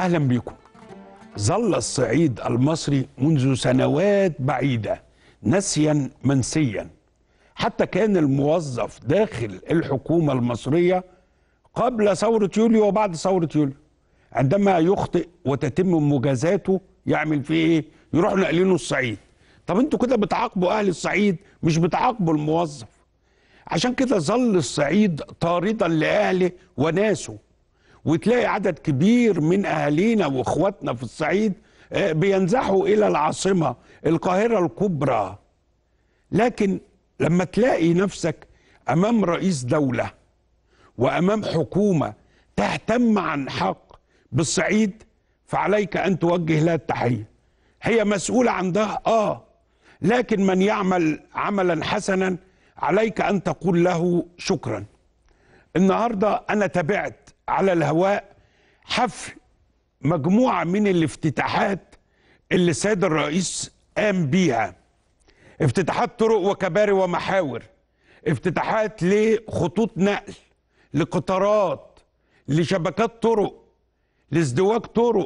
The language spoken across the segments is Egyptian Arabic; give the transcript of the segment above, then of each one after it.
اهلا بكم ظل الصعيد المصري منذ سنوات بعيده نسيا منسيا حتى كان الموظف داخل الحكومه المصريه قبل ثوره يوليو وبعد ثوره يوليو عندما يخطئ وتتم مجازاته يعمل فيه ايه يروح ناقلينه الصعيد طب انتوا كده بتعاقبوا اهل الصعيد مش بتعاقبوا الموظف عشان كده ظل الصعيد طاردا لاهله وناسه وتلاقي عدد كبير من اهالينا واخواتنا في الصعيد آه، بينزحوا الى العاصمه القاهره الكبرى لكن لما تلاقي نفسك امام رئيس دوله وامام حكومه تهتم عن حق بالصعيد فعليك ان توجه لها التحيه هي مسؤوله عن ده اه لكن من يعمل عملا حسنا عليك ان تقول له شكرا النهارده انا تابعت على الهواء حفل مجموعه من الافتتاحات اللي السيد الرئيس قام بيها افتتاحات طرق وكباري ومحاور افتتاحات لخطوط نقل لقطارات لشبكات طرق لازدواج طرق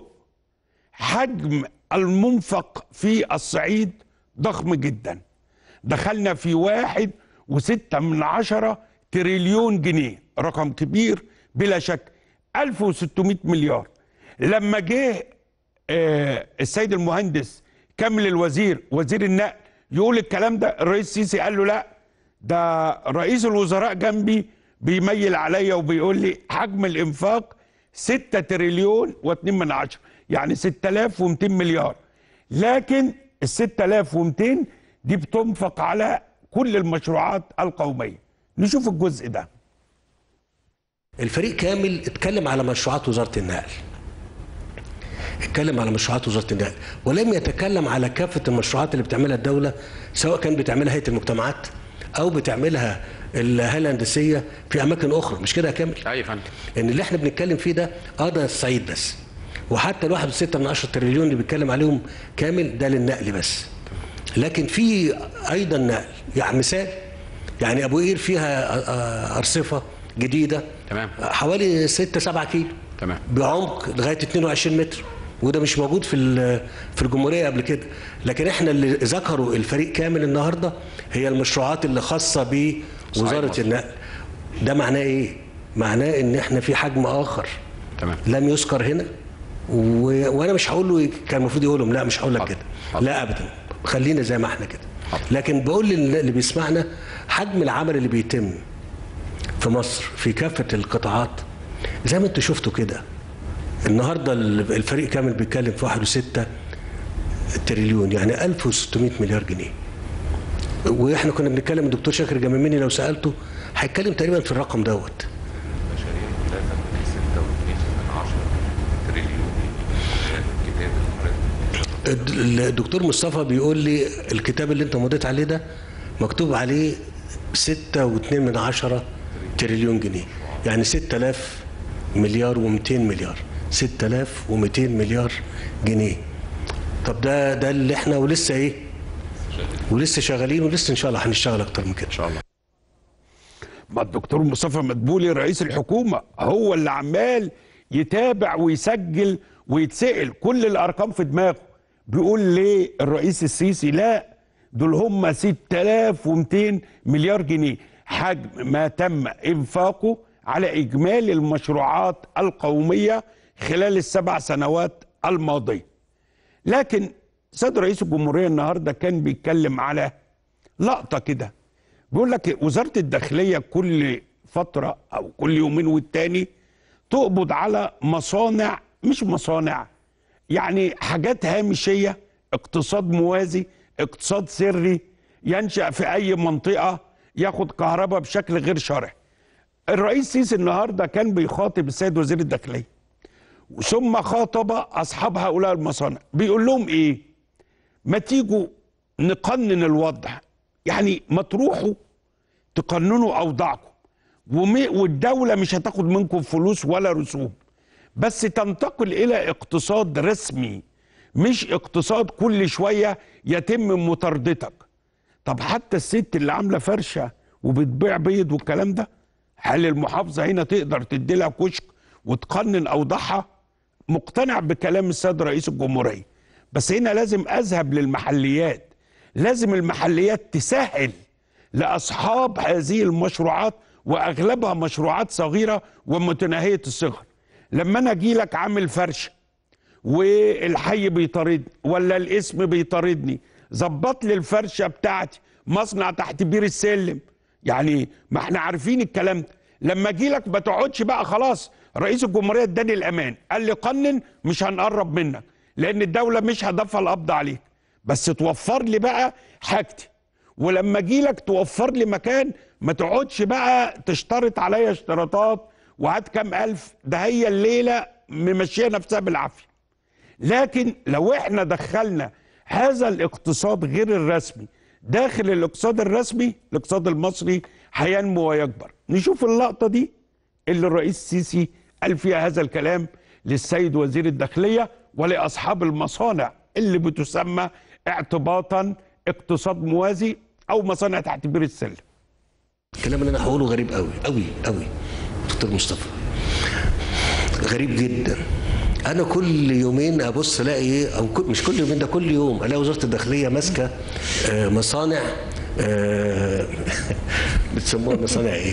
حجم المنفق في الصعيد ضخم جدا دخلنا في واحد وستة من عشرة تريليون جنيه رقم كبير بلا شك 1600 مليار لما جه آه السيد المهندس كامل الوزير وزير النقل يقول الكلام ده الرئيس السيسي قال له لا ده رئيس الوزراء جنبي بيميل عليا وبيقول لي حجم الانفاق 6 تريليون و2 من عشرة يعني 6200 مليار لكن ال 6200 دي بتنفق على كل المشروعات القوميه نشوف الجزء ده الفريق كامل اتكلم على مشروعات وزاره النقل اتكلم على مشروعات وزاره النقل ولم يتكلم على كافه المشروعات اللي بتعملها الدوله سواء كان بتعملها هيئه المجتمعات او بتعملها الهيئه الهندسيه في اماكن اخرى مش كده يا كامل ايوه يا فندم ان اللي احنا بنتكلم فيه ده اه ده الصعيد بس وحتى الواحد وستة من عشرة تريليون اللي بيتكلم عليهم كامل ده للنقل بس لكن في ايضا نقل يعني مثال يعني ابو قير فيها آه، آه، ارصفه جديده تمام. حوالي 6 7 كيلو تمام. بعمق لغايه 22 متر وده مش موجود في ال- في الجمهوريه قبل كده لكن احنا اللي ذكروا الفريق كامل النهارده هي المشروعات اللي خاصه بوزاره مصر. النقل ده معناه ايه معناه ان احنا في حجم اخر تمام لم يذكر هنا و... وانا مش هقول له كان المفروض يقولهم لا مش هقول لك حاضر. كده حاضر. لا ابدا خلينا زي ما احنا كده حاضر. لكن بقول لل- اللي بيسمعنا حجم العمل اللي بيتم في مصر في كافه القطاعات زي ما انتوا شفتوا كده النهارده ال- الفريق كامل بيتكلم في 1.6 تريليون يعني 1600 مليار جنيه واحنا كنا بنتكلم الدكتور شاكر جماميني لو سالته هيتكلم تقريبا في الرقم دوت مشاريع مكلفة من 6.2 من 10 تريليون كتاب المرتب الد- الدكتور مصطفى بيقول لي الكتاب اللي انت مضيت عليه ده مكتوب عليه ستة واتنين من عشرة تريليون جنيه يعني ستة آلاف مليار ومئتين مليار ستة آلاف ومئتين مليار جنيه طب ده ده اللي احنا ولسه ايه ولسه شغالين ولسه ان شاء الله هنشتغل اكتر من كده ان شاء الله ما الدكتور مصطفى مدبولي رئيس الحكومة هو اللي عمال يتابع ويسجل ويتسأل كل الأرقام في دماغه بيقول ليه الرئيس السيسي لا دول هم 6200 مليار جنيه حجم ما تم إنفاقه على إجمالي المشروعات القومية خلال السبع سنوات الماضية لكن سيد رئيس الجمهورية النهاردة كان بيتكلم على لقطة كده بيقول لك وزارة الداخلية كل فترة أو كل يومين والتاني تقبض على مصانع مش مصانع يعني حاجات هامشية اقتصاد موازي اقتصاد سري ينشأ في أي منطقة ياخد كهرباء بشكل غير شرعي الرئيس سيسي النهاردة كان بيخاطب السيد وزير الداخلية ثم خاطب أصحاب هؤلاء المصانع بيقول لهم إيه ما تيجوا نقنن الوضع يعني ما تروحوا تقننوا اوضاعكم ومي- والدوله مش هتاخد منكم فلوس ولا رسوم بس تنتقل الى اقتصاد رسمي مش اقتصاد كل شويه يتم مطاردتك طب حتى الست اللي عامله فرشه وبتبيع بيض والكلام ده هل المحافظه هنا تقدر تدي لها كشك وتقنن اوضاعها مقتنع بكلام السيد رئيس الجمهوريه بس هنا لازم اذهب للمحليات لازم المحليات تسهل لاصحاب هذه المشروعات واغلبها مشروعات صغيره ومتناهيه الصغر لما انا اجي لك عامل فرشه والحي بيطاردني ولا الاسم بيطاردني ظبط لي الفرشه بتاعتي مصنع تحت بير السلم يعني ما احنا عارفين الكلام ده لما اجي لك ما تقعدش بقى خلاص رئيس الجمهوريه اداني الامان قال لي قنن مش هنقرب منك لان الدوله مش هدفها القبض عليك بس توفر لي بقى حاجتي ولما اجي لك توفر لي مكان ما تقعدش بقى تشترط عليا اشتراطات وهات كام الف ده هي الليله ممشيه نفسها بالعافيه لكن لو احنا دخلنا هذا الاقتصاد غير الرسمي داخل الاقتصاد الرسمي الاقتصاد المصري هينمو ويكبر نشوف اللقطة دي اللي الرئيس السيسي قال فيها هذا الكلام للسيد وزير الداخلية ولأصحاب المصانع اللي بتسمى اعتباطا اقتصاد موازي أو مصانع تحت بير السلم الكلام اللي انا هقوله غريب قوي قوي قوي دكتور مصطفى غريب جدا انا كل يومين ابص الاقي ايه او كل مش كل يومين ده كل يوم الاقي وزاره الداخليه ماسكه آه، مصانع آه، بتسموها مصانع ايه؟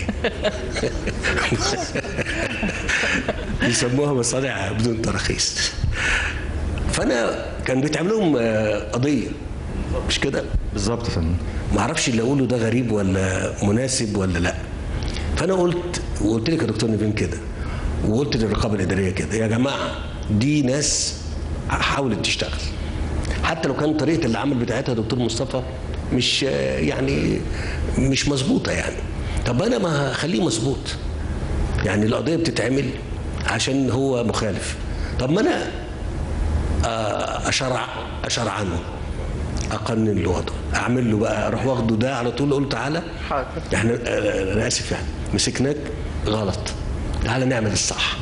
بيسموها مصانع بدون تراخيص فانا كان بيتعمل لهم آه، قضيه مش كده؟ بالظبط يا فندم ما اعرفش اللي اقوله ده غريب ولا مناسب ولا لا فانا قلت وقلت لك يا دكتور نيفين كده وقلت للرقابه الاداريه كده يا جماعه دي ناس حاولت تشتغل حتى لو كان طريقه العمل بتاعتها يا دكتور مصطفى مش آه، يعني مش مظبوطه يعني طب انا ما هخليه مظبوط يعني القضيه بتتعمل عشان هو مخالف طب ما انا آه، اشرع اشرع عنه اقنن له وضعه اعمل له بقى اروح واخده ده على طول اقول تعالى احنا آه، انا اسف يعني مسكناك غلط تعالى نعمل الصح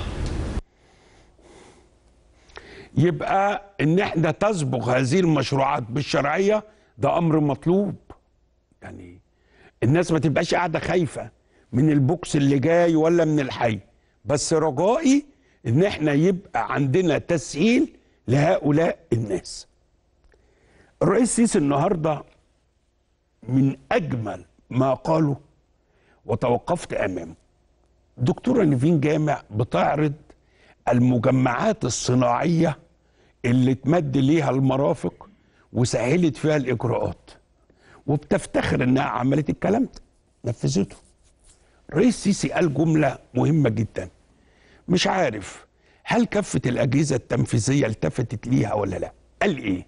يبقى ان احنا تسبق هذه المشروعات بالشرعيه ده امر مطلوب يعني الناس ما تبقاش قاعده خايفه من البوكس اللي جاي ولا من الحي بس رجائي ان احنا يبقى عندنا تسهيل لهؤلاء الناس الرئيس السيسي النهارده من اجمل ما قاله وتوقفت امامه دكتوره نيفين جامع بتعرض المجمعات الصناعيه اللي تمد ليها المرافق وسهلت فيها الاجراءات وبتفتخر انها عملت الكلام ده نفذته الرئيس السيسي قال جمله مهمه جدا مش عارف هل كافه الاجهزه التنفيذيه التفتت ليها ولا لا قال ايه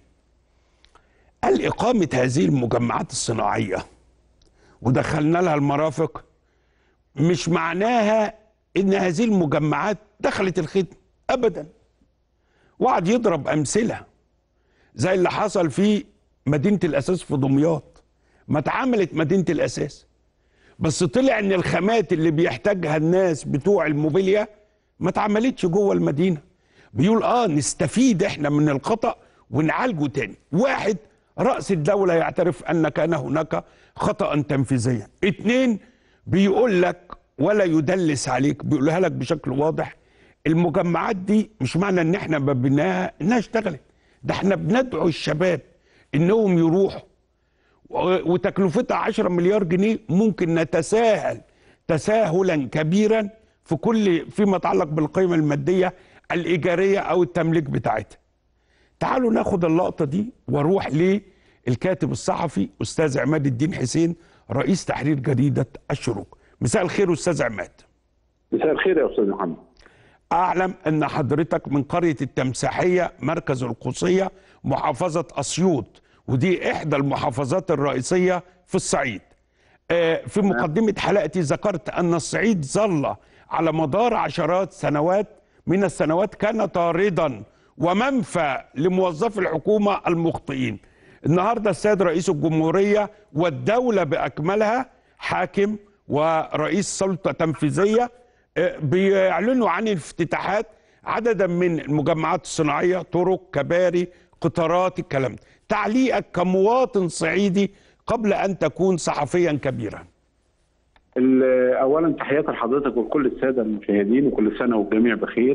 قال اقامه هذه المجمعات الصناعيه ودخلنا لها المرافق مش معناها ان هذه المجمعات دخلت الخدمه ابدا وقعد يضرب امثله زي اللي حصل في مدينه الاساس في دمياط ما اتعملت مدينه الاساس بس طلع ان الخامات اللي بيحتاجها الناس بتوع الموبيليا ما اتعملتش جوه المدينه بيقول اه نستفيد احنا من الخطا ونعالجه تاني واحد راس الدوله يعترف ان كان هناك خطا تنفيذيا اتنين بيقول لك ولا يدلس عليك بيقولها لك بشكل واضح المجمعات دي مش معنى ان احنا بناها انها اشتغلت ده احنا بندعو الشباب انهم يروحوا و- وتكلفتها 10 مليار جنيه ممكن نتساهل تساهلا كبيرا في كل فيما يتعلق بالقيمه الماديه الايجاريه او التمليك بتاعتها. تعالوا ناخد اللقطه دي واروح للكاتب الصحفي استاذ عماد الدين حسين رئيس تحرير جريده الشروق. مساء الخير استاذ عماد. مساء الخير يا استاذ محمد اعلم ان حضرتك من قريه التمساحيه مركز القوسيه محافظه اسيوط ودي احدى المحافظات الرئيسيه في الصعيد آه، في مقدمه حلقتي ذكرت ان الصعيد ظل على مدار عشرات سنوات من السنوات كان طاردا ومنفى لموظفي الحكومه المخطئين النهارده السيد رئيس الجمهوريه والدوله باكملها حاكم ورئيس سلطه تنفيذيه آه، بيعلنوا عن افتتاحات عددا من المجمعات الصناعيه طرق كباري قطارات الكلام ده تعليقك كمواطن صعيدي قبل ان تكون صحفيا كبيرا ال- اولا تحياتي لحضرتك ولكل الساده المشاهدين وكل سنه والجميع بخير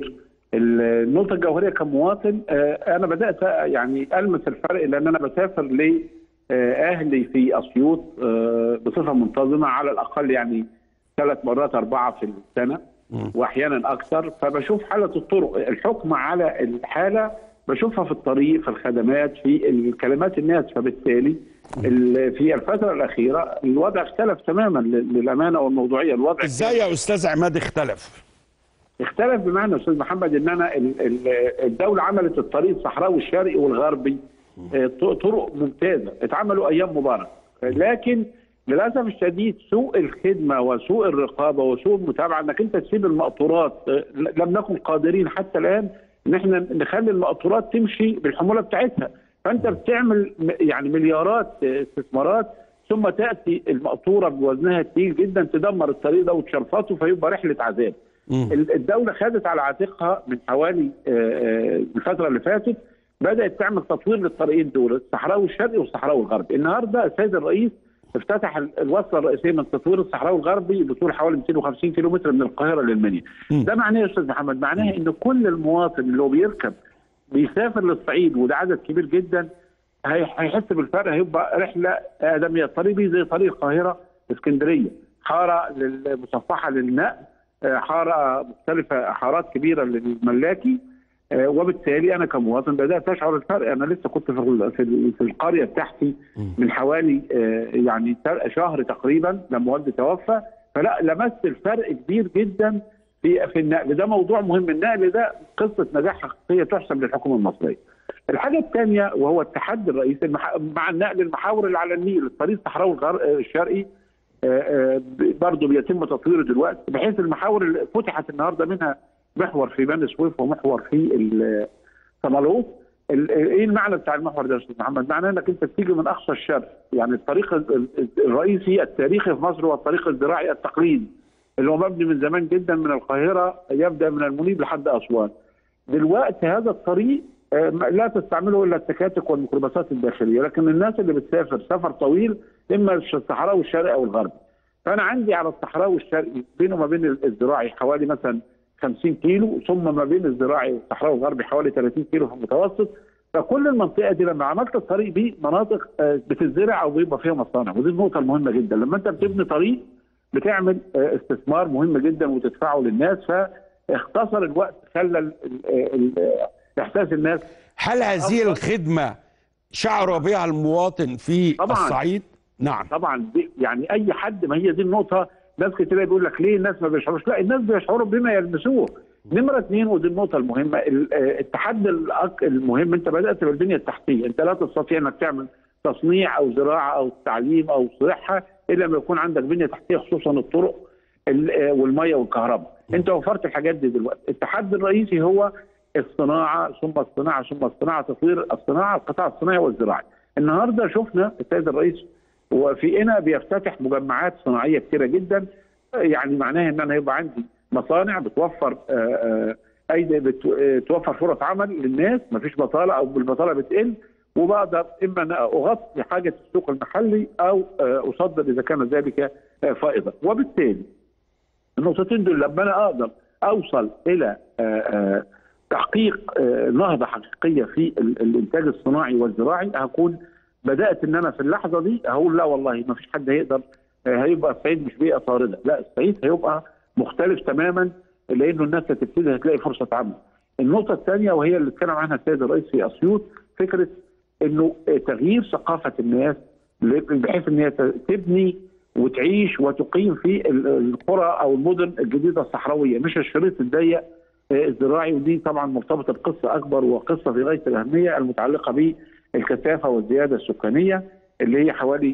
النقطه الجوهريه كمواطن آه، انا بدات يعني المس الفرق لان انا بسافر لاهلي في اسيوط آه، بصفه منتظمه على الاقل يعني ثلاث مرات اربعه في السنه واحيانا اكثر فبشوف حاله الطرق الحكم على الحاله بشوفها في الطريق في الخدمات في الكلمات الناس فبالتالي ال- في الفتره الاخيره الوضع اختلف تماما لل- للامانه والموضوعيه الوضع ازاي يا استاذ عماد اختلف اختلف بمعنى استاذ محمد ان انا ال- ال- الدوله عملت الطريق الصحراوي الشرقي والغربي آه، ط- طرق ممتازه اتعملوا ايام مبارك لكن للاسف الشديد سوء الخدمه وسوء الرقابه وسوء المتابعه انك انت تسيب المقطورات آه، لم نكن قادرين حتى الان ان احنا نخلي المقطورات تمشي بالحموله بتاعتها فانت بتعمل م- يعني مليارات آه، استثمارات ثم تاتي المقطوره بوزنها الثقيل جدا تدمر الطريق ده وتشرفطه فيبقى رحله عذاب ال- الدولة خدت على عاتقها من حوالي آه، آه، الفترة اللي فاتت بدأت تعمل تطوير للطريقين دول الصحراوي الشرقي والصحراوي الغربي النهاردة السيد الرئيس افتتح ال- الوصلة الرئيسية من تطوير الصحراوي الغربي بطول حوالي 250 كيلو متر من القاهرة للمنيا ده معناه يا أستاذ محمد معناه إن كل المواطن اللي هو بيركب بيسافر للصعيد وده عدد كبير جدا هي- هيحس بالفرق هيبقى رحله ادميه الطريق دي زي طريق القاهره اسكندريه حاره للمصفحه للنقل آه، حاره مختلفه حارات كبيره للملاكي آه، وبالتالي انا كمواطن بدات اشعر الفرق انا لسه كنت في ال- في ال- في القريه بتاعتي من حوالي آه، يعني تل- شهر تقريبا لما والدي توفى فلا لمست الفرق كبير جدا في في النقل ده موضوع مهم النقل ده قصه نجاح حقيقيه تحسب للحكومه المصريه. الحاجه الثانيه وهو التحدي الرئيسي المح... مع النقل المحاور اللي على النيل الطريق الصحراوي الغر... الشرقي برضه بيتم تطويره دلوقتي بحيث المحاور اللي فتحت النهارده منها محور في بني سويف ومحور في ال- صمالوط ال- ايه المعنى بتاع المحور ده يا استاذ محمد؟ معناه انك انت بتيجي من اقصى الشرق يعني الطريق ال- ال- الرئيسي التاريخي في مصر هو الطريق الزراعي التقليدي اللي هو مبني من زمان جدا من القاهره يبدا من المنيب لحد اسوان. دلوقتي هذا الطريق آه، لا تستعمله الا التكاتك والميكروباصات الداخليه، لكن الناس اللي بتسافر سفر طويل اما الصحراوي الشرقي او الغربي. فانا عندي على الصحراوي الشرقي بينه وما بين الزراعي حوالي مثلا 50 كيلو ثم ما بين الزراعي والصحراوي الغربي حوالي 30 كيلو في المتوسط فكل المنطقه دي لما عملت الطريق دي مناطق آه، بتزرع او بيبقى فيها مصانع ودي النقطه المهمه جدا لما انت بتبني طريق بتعمل آه، استثمار مهم جدا وتدفعه للناس فاختصر الوقت خلى ال- ال- ال- احساس الناس هل هذه الخدمة شعر بها المواطن في طبعاً. الصعيد؟ نعم طبعا دي يعني اي حد ما هي دي النقطه ناس كتير بيقول لك ليه الناس ما بيشعروش لا الناس بيشعروا بما يلمسوه نمره اثنين ودي النقطه المهمه ال- آه، التحدي الأك- المهم انت بدات بالبنيه التحتيه انت لا تستطيع انك تعمل تصنيع او زراعه او تعليم او صحه الا لما يكون عندك بنيه تحتيه خصوصا الطرق ال- آه، والميه والكهرباء انت وفرت الحاجات دي دلوقتي التحدي الرئيسي هو الصناعه ثم الصناعه ثم الصناعه تطوير الصناعه القطاع الصناعي والزراعي النهارده شفنا السيد الرئيس وفي هنا بيفتتح مجمعات صناعيه كثيره جدا يعني معناها ان انا يبقى عندي مصانع بتوفر آه، آه، ايدي بت- آه، توفر فرص عمل للناس مفيش بطاله او البطاله بتقل وبقدر اما ان اغطي حاجه السوق المحلي او آه، اصدر اذا كان ذلك آه، فائضا وبالتالي النقطتين دول لما انا اقدر اوصل الى آه، آه، تحقيق آه، نهضه حقيقيه في ال- الانتاج الصناعي والزراعي هكون بدات ان انا في اللحظه دي هقول لا والله ما فيش حد هيقدر آه، هيبقى الصعيد مش بيئه طارده لا الصعيد هيبقى مختلف تماما لانه الناس هتبتدي هتلاقي فرصه عمل النقطه الثانيه وهي اللي اتكلم عنها السيد الرئيس في اسيوط فكره انه آه، تغيير ثقافه الناس بحيث ان هي ت- تبني وتعيش وتقيم في ال- القرى او المدن الجديده الصحراويه مش الشريط الضيق آه، الزراعي ودي طبعا مرتبطه بقصه اكبر وقصه في غايه الاهميه المتعلقه بالكثافه والزياده السكانيه اللي هي حوالي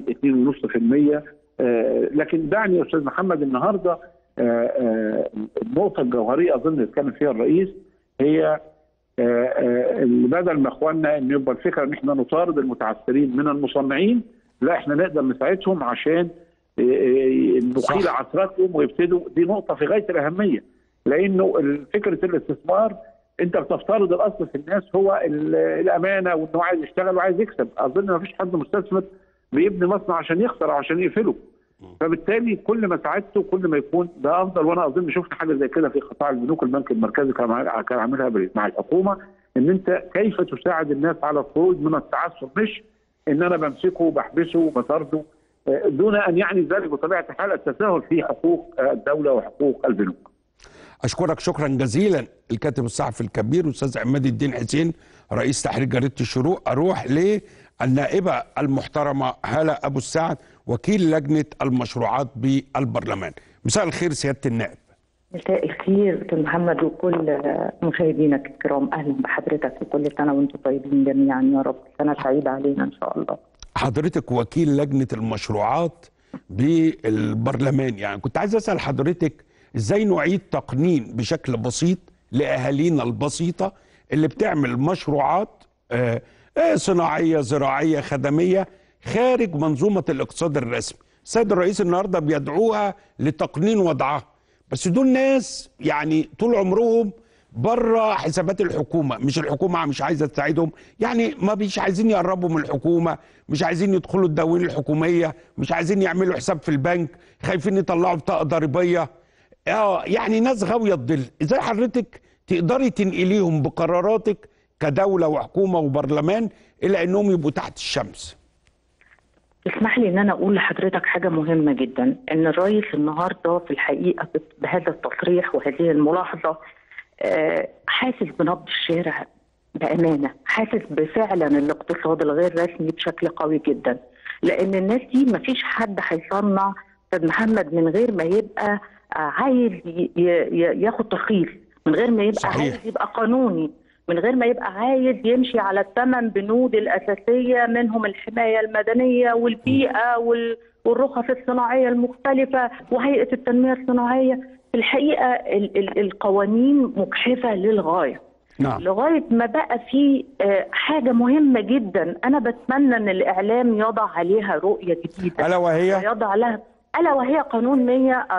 2.5% آه، لكن دعني يا استاذ محمد النهارده آه، آه، النقطه الجوهريه اظن اتكلم فيها الرئيس هي آه، آه، اللي بدل ما اخواننا ان يبقى الفكره ان احنا نطارد المتعثرين من المصنعين لا احنا نقدر نساعدهم عشان آه، آه، نقيل صح. عثرتهم ويبتدوا دي نقطه في غايه الاهميه لانه ال- فكره الاستثمار انت بتفترض الاصل في الناس هو ال- الامانه وانه عايز يشتغل وعايز يكسب اظن ما فيش حد مستثمر بيبني مصنع عشان يخسر او عشان يقفله فبالتالي كل ما ساعدته كل ما يكون ده افضل وانا اظن شفت حاجه زي كده في قطاع البنوك البنك المركزي كان عامل- كان عاملها بال- مع الحكومه ان انت كيف تساعد الناس على الخروج من التعثر مش ان انا بمسكه وبحبسه وبطرده آه، دون ان يعني ذلك بطبيعه الحال التساهل في حقوق آه، الدوله وحقوق البنوك. اشكرك شكرا جزيلا الكاتب الصحفي الكبير استاذ عماد الدين حسين رئيس تحرير جريده الشروق اروح للنائبه المحترمه هاله ابو السعد وكيل لجنه المشروعات بالبرلمان مساء الخير سياده النائب مساء الخير استاذ محمد وكل مشاهدينك الكرام اهلا بحضرتك وكل سنه وانتم طيبين جميعا يا رب سنه سعيده علينا ان شاء الله حضرتك وكيل لجنه المشروعات بالبرلمان يعني كنت عايز اسال حضرتك ازاي نعيد تقنين بشكل بسيط لاهالينا البسيطه اللي بتعمل مشروعات آه، آه، صناعيه زراعيه خدميه خارج منظومه الاقتصاد الرسمي السيد الرئيس النهارده بيدعوها لتقنين وضعها بس دول ناس يعني طول عمرهم بره حسابات الحكومه مش الحكومه مش عايزه تساعدهم يعني ما مش عايزين يقربوا من الحكومه مش عايزين يدخلوا الدواوين الحكوميه مش عايزين يعملوا حساب في البنك خايفين يطلعوا بطاقه ضريبيه اه يعني ناس غاويه الظل ازاي حضرتك تقدري تنقليهم بقراراتك كدوله وحكومه وبرلمان الى انهم يبقوا تحت الشمس اسمح لي ان انا اقول لحضرتك حاجه مهمه جدا ان الرئيس النهارده في الحقيقه بهذا التصريح وهذه الملاحظه آه، حاسس بنبض الشارع بامانه حاسس بفعلا الاقتصاد الغير رسمي بشكل قوي جدا لان الناس دي ما فيش حد هيصنع استاذ محمد من غير ما يبقى آه، عايز ي- ي- ياخد ترخيص من غير ما يبقى صحيح. عايز يبقى قانوني من غير ما يبقى عايز يمشي على الثمان بنود الأساسية منهم الحماية المدنية والبيئة وال- والرخص الصناعية المختلفة وهيئة التنمية الصناعية في الحقيقة ال- ال- القوانين مجحفة للغاية نعم لغايه ما بقى في آه، حاجه مهمه جدا انا بتمنى ان الاعلام يضع عليها رؤيه جديده الا وهي يضع لها الا وهي قانون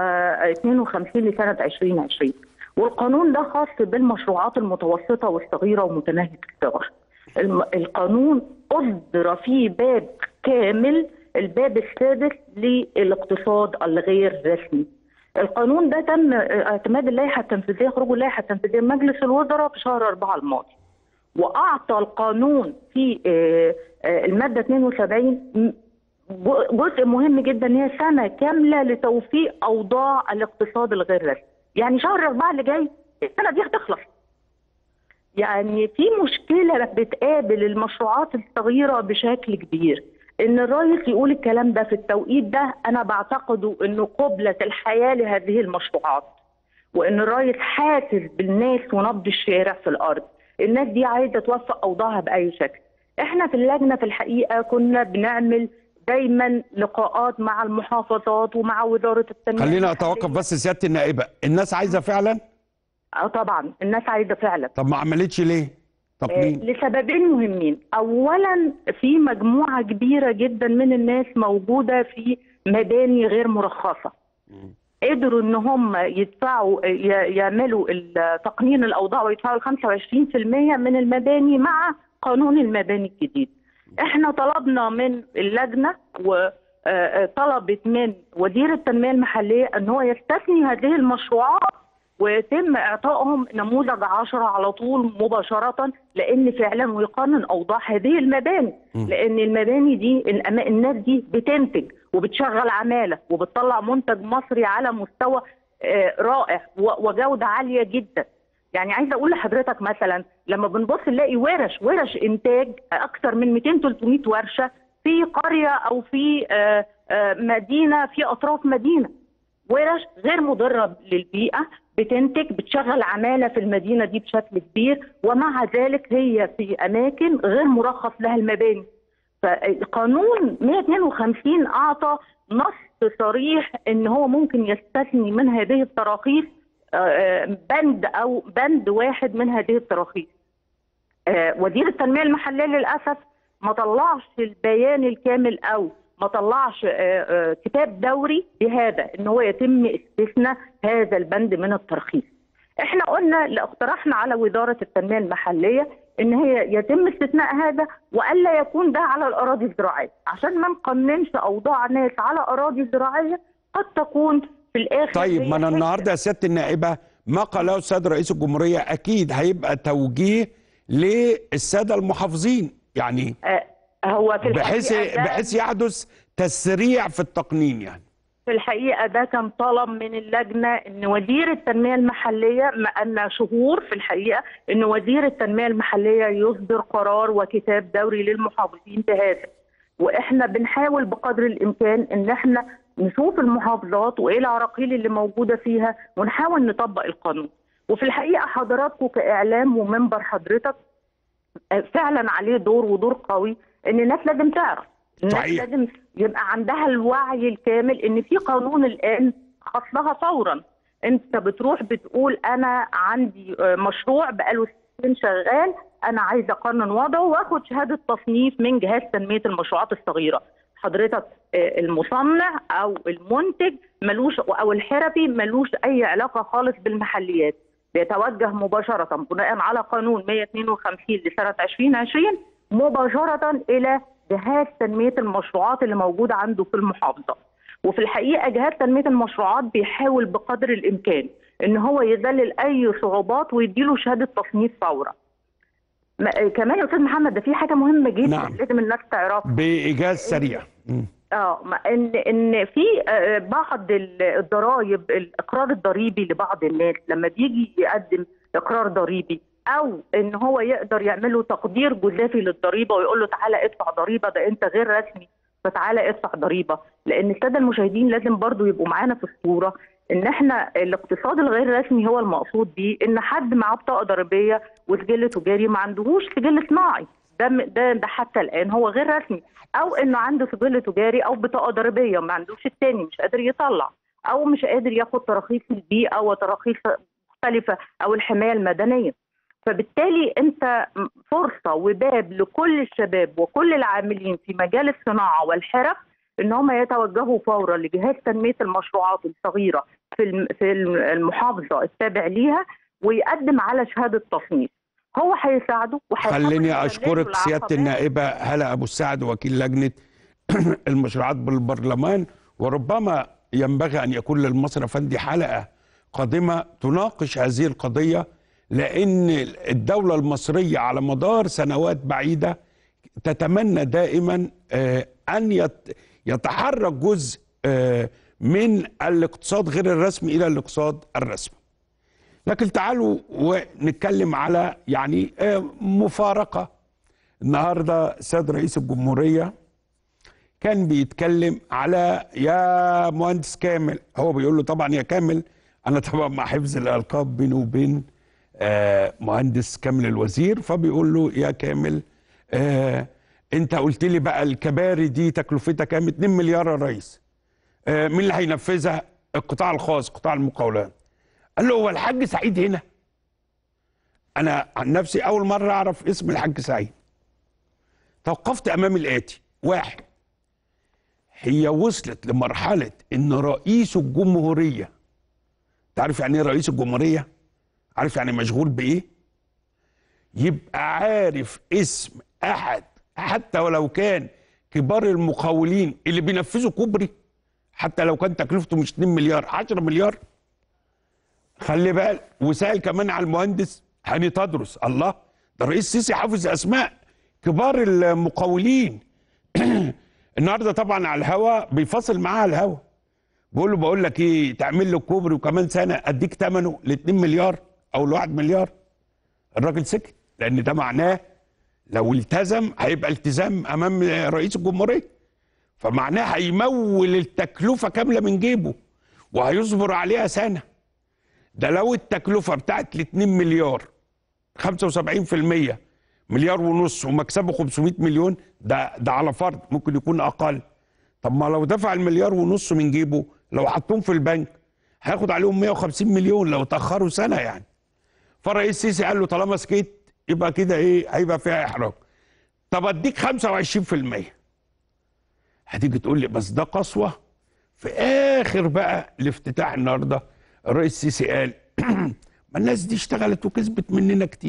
152 لسنه 2020 والقانون ده خاص بالمشروعات المتوسطه والصغيره ومتناهيه الصغر الم- القانون اصدر فيه باب كامل الباب السادس للاقتصاد الغير رسمي القانون ده تم اعتماد اللائحه التنفيذيه خروج اللائحه التنفيذيه من مجلس الوزراء في شهر 4 الماضي واعطى القانون في آه، آه، الماده 72 م- جو- جزء مهم جدا هي سنه كامله لتوفيق اوضاع الاقتصاد الغير رسمي يعني شهر 4 اللي جاي السنه دي هتخلص يعني في مشكله بتقابل المشروعات الصغيره بشكل كبير ان الرئيس يقول الكلام ده في التوقيت ده انا بعتقده انه قبله الحياه لهذه المشروعات وان الرئيس حاسس بالناس ونبض الشارع في الارض الناس دي عايزه توفق اوضاعها باي شكل احنا في اللجنه في الحقيقه كنا بنعمل دايما لقاءات مع المحافظات ومع وزاره التنميه خلينا المحلية. اتوقف بس سياده النائبه الناس عايزه فعلا اه طبعا الناس عايزه فعلا طب ما عملتش ليه آه، تقنين لسببين مهمين اولا في مجموعه كبيره جدا من الناس موجوده في مباني غير مرخصه قدروا ان هم يدفعوا ي- يعملوا ال- تقنين الاوضاع ويدفعوا 25% من المباني مع قانون المباني الجديد احنا طلبنا من اللجنه وطلبت من وزير التنميه المحليه ان هو يستثني هذه المشروعات ويتم اعطائهم نموذج 10 على طول مباشره لان فعلا ويقنن اوضاع هذه المباني لان المباني دي الأما- الناس دي بتنتج وبتشغل عماله وبتطلع منتج مصري على مستوى آه، رائع و- وجوده عاليه جدا يعني عايزه اقول لحضرتك مثلا لما بنبص نلاقي ورش ورش انتاج اكثر من 200 300 ورشه في قريه او في آه، آه، مدينه في اطراف مدينه ورش غير مضره للبيئه بتنتج بتشغل عماله في المدينه دي بشكل كبير ومع ذلك هي في اماكن غير مرخص لها المباني فقانون 152 اعطى نص صريح ان هو ممكن يستثني من هذه التراخيص آه، آه، بند او بند واحد من هذه التراخيص آه، وزير التنميه المحليه للاسف ما طلعش البيان الكامل او ما طلعش آه، آه، كتاب دوري بهذا ان هو يتم استثناء هذا البند من الترخيص. احنا قلنا اقترحنا على وزاره التنميه المحليه ان هي يتم استثناء هذا والا يكون ده على الاراضي الزراعيه عشان ما نقننش اوضاع ناس على اراضي زراعيه قد تكون في الاخر طيب هي ما انا حتة. النهارده يا سياده النائبه ما قاله السيد رئيس الجمهوريه اكيد هيبقى توجيه للساده المحافظين يعني آه، هو في بحيث الحقيقة ده- بحيث يحدث تسريع في التقنين يعني في الحقيقه ده كان طلب من اللجنه ان وزير التنميه المحليه ما ان شهور في الحقيقه ان وزير التنميه المحليه يصدر قرار وكتاب دوري للمحافظين بهذا واحنا بنحاول بقدر الامكان ان احنا نشوف المحافظات وايه العراقيل اللي موجوده فيها ونحاول نطبق القانون وفي الحقيقه حضراتكم كاعلام ومنبر حضرتك آه، فعلا عليه دور ودور قوي ان الناس لازم تعرف الناس صحيح. لازم يبقى عندها الوعي الكامل ان في قانون الان خصلها فورا انت بتروح بتقول انا عندي آه، مشروع بقاله سنين شغال انا عايز اقنن وضعه واخد شهاده تصنيف من جهاز تنميه المشروعات الصغيره حضرتك آه، المصنع او المنتج ملوش او الحرفي ملوش اي علاقه خالص بالمحليات بيتوجه مباشره بناء على قانون 152 لسنه 2020 مباشره الى جهاز تنميه المشروعات اللي موجوده عنده في المحافظه وفي الحقيقه جهاز تنميه المشروعات بيحاول بقدر الامكان ان هو يذلل اي صعوبات ويديله شهاده تصنيف فورا ما- كمان يا استاذ محمد ده في حاجه مهمه جدا نعم. لازم الناس تعرفها بايجاز سريع مم. اه ما ان ان في آه، بعض ال- الضرائب الاقرار الضريبي لبعض الناس لما بيجي يقدم اقرار ضريبي او ان هو يقدر يعمل له تقدير جزافي للضريبه ويقول له تعالى ادفع ضريبه ده انت غير رسمي فتعالى ادفع ضريبه لان الساده المشاهدين لازم برضو يبقوا معانا في الصوره ان احنا الاقتصاد الغير رسمي هو المقصود بيه ان حد معاه بطاقه ضريبيه وسجل تجاري ما عندهوش سجل صناعي ده م- ده ده حتى الان هو غير رسمي او انه عنده سجل تجاري او بطاقه ضريبيه ما عندوش التاني مش قادر يطلع او مش قادر ياخد تراخيص البيئه وتراخيص مختلفه او الحمايه المدنيه فبالتالي انت م- فرصه وباب لكل الشباب وكل العاملين في مجال الصناعه والحرف ان هم يتوجهوا فورا لجهاز تنميه المشروعات الصغيره في الم- في الم- المحافظه التابع ليها ويقدم على شهاده تصنيف هو هيساعده وهيحاول خليني يقلل اشكرك سياده العقبات. النائبه هلا ابو السعد وكيل لجنه المشروعات بالبرلمان وربما ينبغي ان يكون للمصري افندي حلقه قادمه تناقش هذه القضيه لان الدوله المصريه على مدار سنوات بعيده تتمنى دائما آه، ان يت- يتحرك جزء آه، من الاقتصاد غير الرسمي الى الاقتصاد الرسمي لكن تعالوا ونتكلم على يعني آه، مفارقة النهاردة السيد رئيس الجمهورية كان بيتكلم على يا مهندس كامل هو بيقول له طبعا يا كامل أنا طبعا مع حفظ الألقاب بينه وبين آه، مهندس كامل الوزير فبيقول له يا كامل آه، أنت قلت لي بقى الكباري دي تكلفتها كام 2 مليار يا ريس آه، مين اللي هينفذها القطاع الخاص قطاع المقاولات قال له هو الحاج سعيد هنا انا عن نفسي اول مره اعرف اسم الحاج سعيد توقفت امام الاتي واحد هي وصلت لمرحله ان رئيس الجمهوريه تعرف يعني ايه رئيس الجمهوريه عارف يعني مشغول بايه يبقى عارف اسم احد حتى ولو كان كبار المقاولين اللي بينفذوا كوبري حتى لو كان تكلفته مش 2 مليار 10 مليار خلي بالك وسأل كمان على المهندس هاني تدرس الله ده الرئيس السيسي حافظ اسماء كبار المقاولين النهارده طبعا على الهوا بيفاصل معاه على الهوا بيقول له بقول لك ايه تعمل له كوبري وكمان سنه اديك ثمنه ل 2 مليار او ل 1 مليار الراجل سكت لان ده معناه لو التزم هيبقى التزام امام رئيس الجمهوريه فمعناه هيمول التكلفه كامله من جيبه وهيصبر عليها سنه ده لو التكلفه بتاعت ال 2 مليار 75% مليار ونص ومكسبه 500 مليون ده ده على فرض ممكن يكون اقل طب ما لو دفع المليار ونص من جيبه لو حطهم في البنك هياخد عليهم 150 مليون لو تاخروا سنه يعني فالرئيس السيسي قال له طالما سكت يبقى كده ايه هيبقى فيها احراج طب اديك 25% هتيجي تقول لي بس ده قسوه في اخر بقى الافتتاح النهارده الرئيس السيسي قال ما الناس دي اشتغلت وكسبت مننا كتير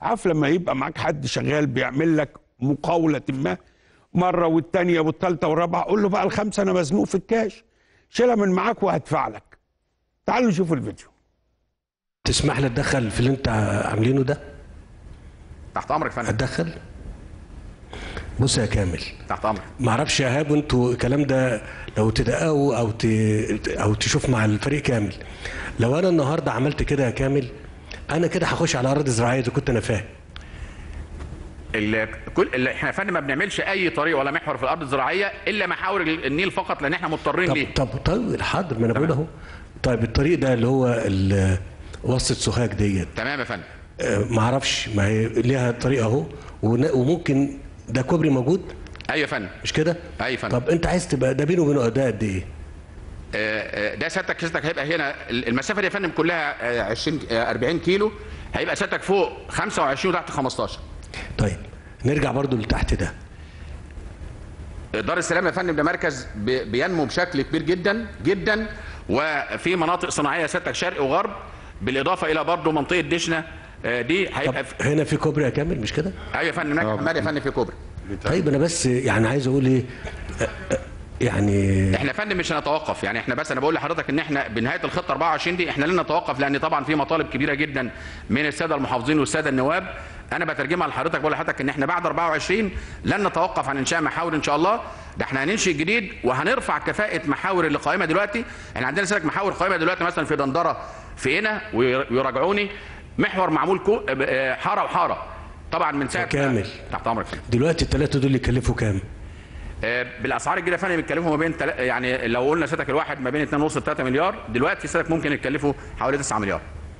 عارف لما يبقى معاك حد شغال بيعمل لك مقاوله ما مره والتانيه والتالته والرابعه قول له بقى الخمسه انا مزنوق في الكاش شيلها من معاك وهدفع لك تعالوا نشوف الفيديو تسمح لي اتدخل في اللي انت عاملينه ده تحت امرك يا فندم اتدخل بص يا كامل تحت امرك ما اعرفش يا ايهاب انتوا الكلام ده لو تدققوا او ت... او تشوف مع الفريق كامل لو انا النهارده عملت كده يا كامل انا كده هخش على ارض زراعيه اذا كنت انا فاهم ال- كل ال- احنا يا فندم ما بنعملش اي طريق ولا محور في الارض الزراعيه الا محاور ال- النيل فقط لان احنا مضطرين طب ليه طب طيب حاضر ما انا بقول اهو طيب الطريق ده اللي هو ال- وسط سوهاج ديت تمام يا فندم آه، ما اعرفش ما هي ليها طريق اهو ون- وممكن ده كوبري موجود ايوه يا فندم مش كده؟ ايوه يا فندم طب انت عايز تبقى ده بينه وبينه ده قد ايه؟ آه، آه، ده سيادتك سيادتك هيبقى هنا المسافه دي يا فندم كلها آه، 20 آه، 40 كيلو هيبقى سيادتك فوق 25 وتحت 15 طيب نرجع برضو لتحت ده دار السلام يا فندم ده مركز بي- بينمو بشكل كبير جدا جدا وفي مناطق صناعيه سيادتك شرق وغرب بالاضافه الى برضه منطقه دشنه آه، دي طب هيبقى في- هنا في كوبري يا كامل مش كده؟ ايوه يا فندم هناك حماد يا فندم في كوبري طيب انا بس يعني عايز اقول ايه آه، آه، يعني احنا يا فندم مش هنتوقف يعني احنا بس انا بقول لحضرتك ان احنا بنهايه الخطه 24 دي احنا لن نتوقف لان طبعا في مطالب كبيره جدا من الساده المحافظين والساده النواب انا بترجمها لحضرتك بقول لحضرتك ان احنا بعد 24 لن نتوقف عن انشاء محاور ان شاء الله ده احنا هننشئ جديد وهنرفع كفاءه محاور اللي قائمه دلوقتي احنا عندنا سلك محاور قائمه دلوقتي مثلا في دندره في قنا ويراجعوني محور معمول كو اه، حاره وحاره طبعا من ساعه كامل. تحت امرك دلوقتي الثلاثه دول يكلفوا كام؟ آه، بالاسعار الجديده فعلا بيتكلفوا ما بين تلا... يعني لو قلنا سيادتك الواحد ما بين 2.5 ل 3 مليار دلوقتي سيادتك ممكن يتكلفوا حوالي 9 مليار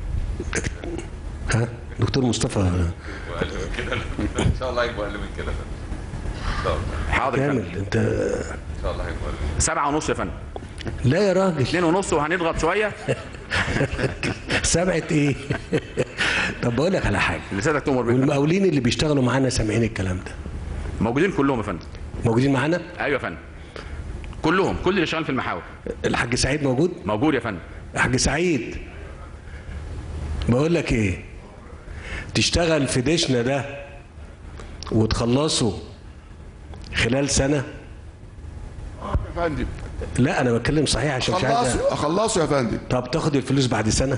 ها دكتور مصطفى وأقل من كده ان شاء الله هيبقوا اقل من كده يا فندم. ان شاء الله حاضر يا كامل فندم انت ان شاء الله هيبقوا اقل من سبعة ونص يا فندم لا يا راجل اتنين ونص وهنضغط شويه سبعه ايه؟ طب بقول لك على حاجه اللي سيادتك تؤمر بيه والمقاولين اللي بيشتغلوا معانا سامعين الكلام ده موجودين كلهم يا فندم موجودين معانا؟ ايوه يا فندم كلهم كل اللي شغال في المحاور الحاج سعيد موجود؟ موجود يا فندم حاج سعيد بقول لك ايه تشتغل في دشنا ده وتخلصه خلال سنه يا فندم لا انا بتكلم صحيح عشان مش عايز خلصوا اخلصوا يا فندم طب تاخد الفلوس بعد سنه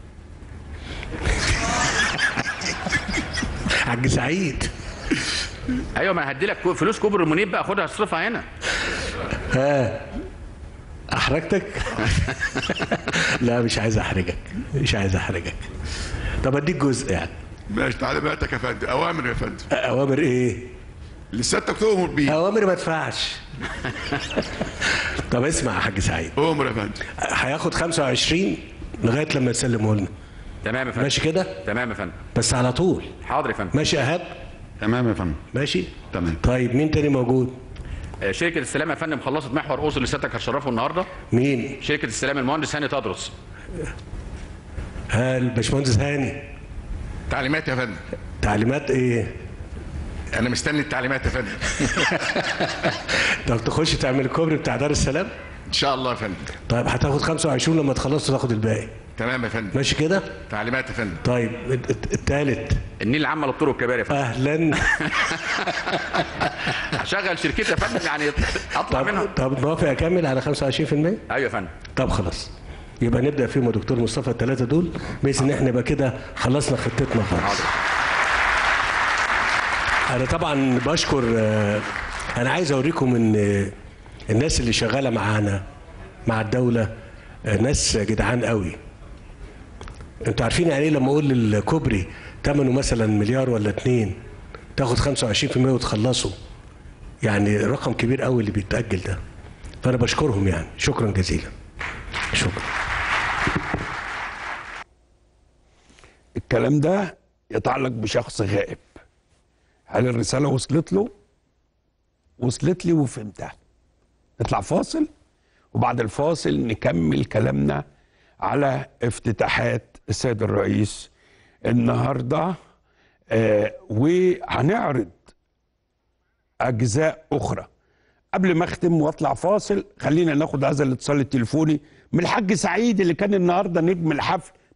حاج سعيد ايوه ما انا هدي لك فلوس كوبري المنيب بقى خدها اصرفها هنا ها احرجتك لا مش عايز احرجك مش عايز احرجك طب اديك جزء يعني ماشي تعليماتك يا فندم اوامر يا فندم اوامر ايه اللي سيادتك تؤمر بيه اوامر ما ادفعش طب اسمع يا حاج سعيد اوامر يا فندم هياخد 25 لغايه لما يسلمه لنا تمام يا فندم ماشي كده تمام يا فندم بس على طول حاضر يا فندم ماشي يا ايهاب تمام يا فندم ماشي تمام. طيب مين تاني موجود آه، شركه السلام يا فندم خلصت محور اوصل اللي سيادتك هتشرفه النهارده مين شركه السلام المهندس هاني تدرس ها الباشمهندس هاني تعليمات يا فندم تعليمات ايه انا مستني التعليمات يا فندم طب تخش تعمل الكوبري بتاع دار السلام ان شاء الله يا فندم طيب هتاخد 25 لما تخلص تاخد الباقي تمام يا فندم ماشي كده تعليمات يا فندم طيب الت- التالت النيل العامه للطرق الكباري يا فندم اهلا هشغل شركتي يا فندم يعني اطلع منها طب طب موافق اكمل على 25% ايوه يا فندم طب خلاص يبقى نبدا فيهم يا دكتور مصطفى الثلاثه دول بحيث ان احنا يبقى كده خلصنا خطتنا خالص حاضر انا طبعا بشكر آه، انا عايز اوريكم ان آه، الناس اللي شغاله معانا مع الدوله آه، ناس جدعان قوي انتوا عارفين يعني ايه لما اقول الكوبري ثمنه مثلا مليار ولا اتنين تاخد 25% وتخلصه يعني رقم كبير قوي اللي بيتاجل ده فانا بشكرهم يعني شكرا جزيلا شكرا الكلام ده يتعلق بشخص غائب هل الرسالة وصلت له؟ وصلت لي وفهمتها نطلع فاصل وبعد الفاصل نكمل كلامنا على افتتاحات السيد الرئيس النهارده آه وهنعرض اجزاء اخرى قبل ما اختم واطلع فاصل خلينا ناخد هذا الاتصال التليفوني من الحاج سعيد اللي كان النهارده نجم الحفل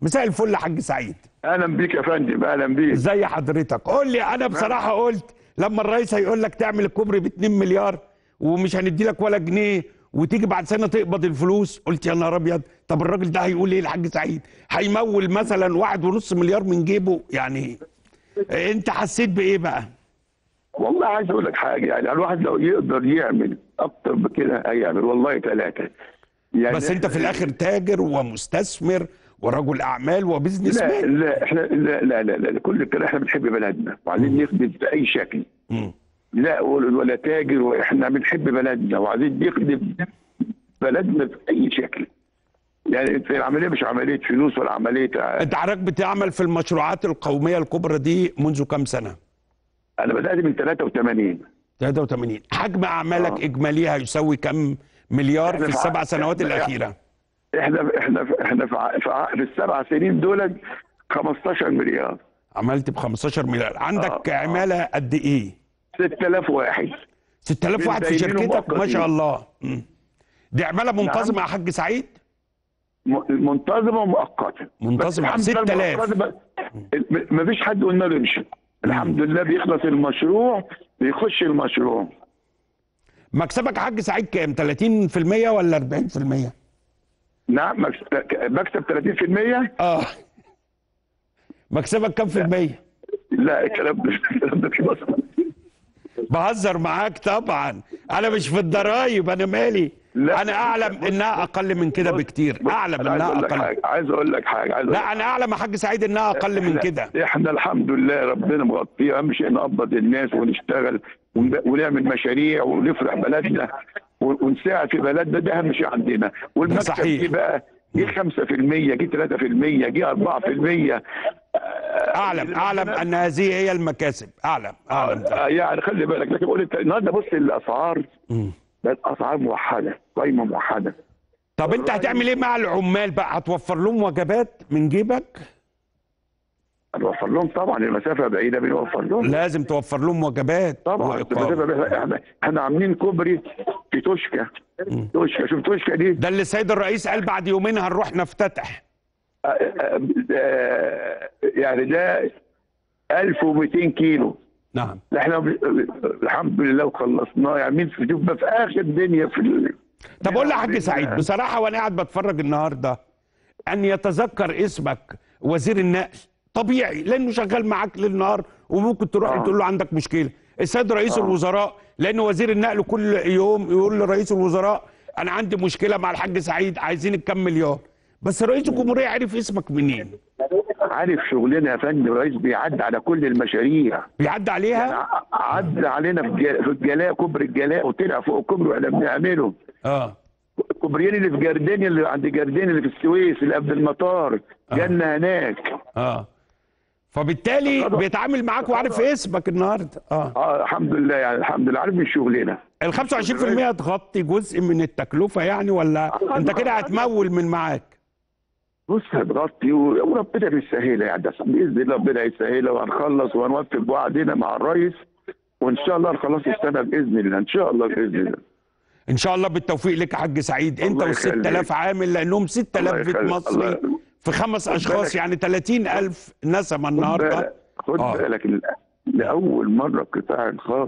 مساء الفل يا حاج سعيد اهلا بيك يا فندم اهلا بيك ازي حضرتك قول لي انا بصراحه قلت لما الرئيس هيقول لك تعمل الكوبري ب 2 مليار ومش هندي لك ولا جنيه وتيجي بعد سنه تقبض الفلوس قلت يا نهار ابيض طب الراجل ده هيقول ايه الحاج سعيد هيمول مثلا واحد ونص مليار من جيبه يعني انت حسيت بايه بقى والله عايز اقول لك حاجه يعني الواحد لو يقدر يعمل اكتر بكده هيعمل والله ثلاثه يعني بس انت في الاخر تاجر ومستثمر ورجل اعمال وبزنس لا مان لا احنا لا لا لا, لا كل الكلام احنا بنحب بلدنا وعايزين نخدم باي شكل مم. لا ولا ولا تاجر واحنا بنحب بلدنا وعايزين نخدم بلدنا باي شكل يعني في العمليه مش عمليه فلوس ولا عمليه انت حضرتك بتعمل في المشروعات القوميه الكبرى دي منذ كام سنه انا بدات من 83 83 حجم اعمالك آه. اجماليها يساوي كم مليار إحنا في في السبع ع- سنوات إحنا- الاخيره احنا احنا احنا في, ع- في, ع- في السبع سنين دول 15 مليار عملت ب 15 مليار عندك آه، آه. عماله قد ايه 6000 واحد 6000 واحد في بالدايرين شركتك ما شاء ومؤقتين. الله مم. دي عماله منتظمه يا حاج سعيد م- منتظمه ومؤقته منتظمة. بس الحمد لله 6000. المؤقتة ب- ما فيش حد قلنا له امشي الحمد لله بيخلص المشروع بيخش المشروع مكسبك يا حاج سعيد كام 30% ولا 40% نعم مكس- بكسب 30% اه مكسبك كام في المية لا الكلام ده الكلام ده في مصر بهزر معاك طبعا انا مش في الضرايب انا مالي لا. انا اعلم انها اقل من كده بكتير اعلم أنا عايز انها اقول لك اقل حاجه عايز اقول لك حاجه عايز أقول لا انا اعلم يا حاج سعيد انها اقل من إحنا- كده احنا الحمد لله ربنا مغطيه اهم شيء نقبض الناس ونشتغل ون- ونعمل مشاريع ونفرح بلدنا ون- ونساعد في بلدنا ده اهم شيء عندنا والمكسب صحيح. جه بقى جه 5% جه 3% جه 4% اعلم اعلم ان هذه هي المكاسب اعلم اعلم ده. آه، يعني خلي بالك لكن بقول انت النهارده بص الاسعار مم. بقت اسعار موحده قايمه موحده طب انت هتعمل ايه مع العمال بقى هتوفر لهم وجبات من جيبك هنوفر لهم طبعا المسافه بعيده بنوفر لهم لازم توفر لهم وجبات طبعا وإقامة. المسافه بعيده احنا احنا عاملين كوبري في توشكا توشكا شوف توشكا دي ده اللي السيد الرئيس قال بعد يومين هنروح نفتتح آه، آه، آه، يعني ده 1200 كيلو نعم احنا ب- الحمد لله وخلصناه يعني مين في شوف بقى في اخر الدنيا في ال... طب قول لي يا حاج سعيد بصراحه وانا قاعد بتفرج النهارده ان يتذكر اسمك وزير النقل طبيعي لانه شغال معاك ليل نهار وممكن تروح آه. تقول له عندك مشكله السيد رئيس الوزراء لان وزير النقل كل يوم يقول لرئيس الوزراء انا عندي مشكله مع الحاج سعيد عايزين الكام مليار بس رئيس الجمهوريه عرف اسمك منين عارف شغلنا يا فندم الرئيس بيعدي على كل المشاريع بيعدي عليها ع- عدى علينا في الج- في الجلاء كوبري الجلاء وطلع فوق الكوبري واحنا بنعمله اه الكوبريين اللي في جردين اللي عند جردين اللي في السويس اللي قبل المطار جالنا هناك اه فبالتالي بيتعامل معاك وعارف اسمك النهارده اه اه الحمد لله يعني الحمد لله عارف من شغلنا ال 25% تغطي جزء من التكلفه يعني ولا انت كده هتمول من معاك بص هتغطي و- وربنا بيسهلها يعني بس باذن الله ربنا يسهلها وهنخلص وهنوفي بوعدنا مع الرئيس وان شاء الله هنخلص السنه باذن الله ان شاء الله باذن الله ان شاء الله بالتوفيق لك يا حاج سعيد انت الله وال 6000 يخليك. عامل لانهم 6000 الله بيت يخليك. مصري الله- في خمس خد اشخاص بالك. يعني 30000 نسمه خد النهارده بالك خد آه. بالك ل- لاول مره القطاع الخاص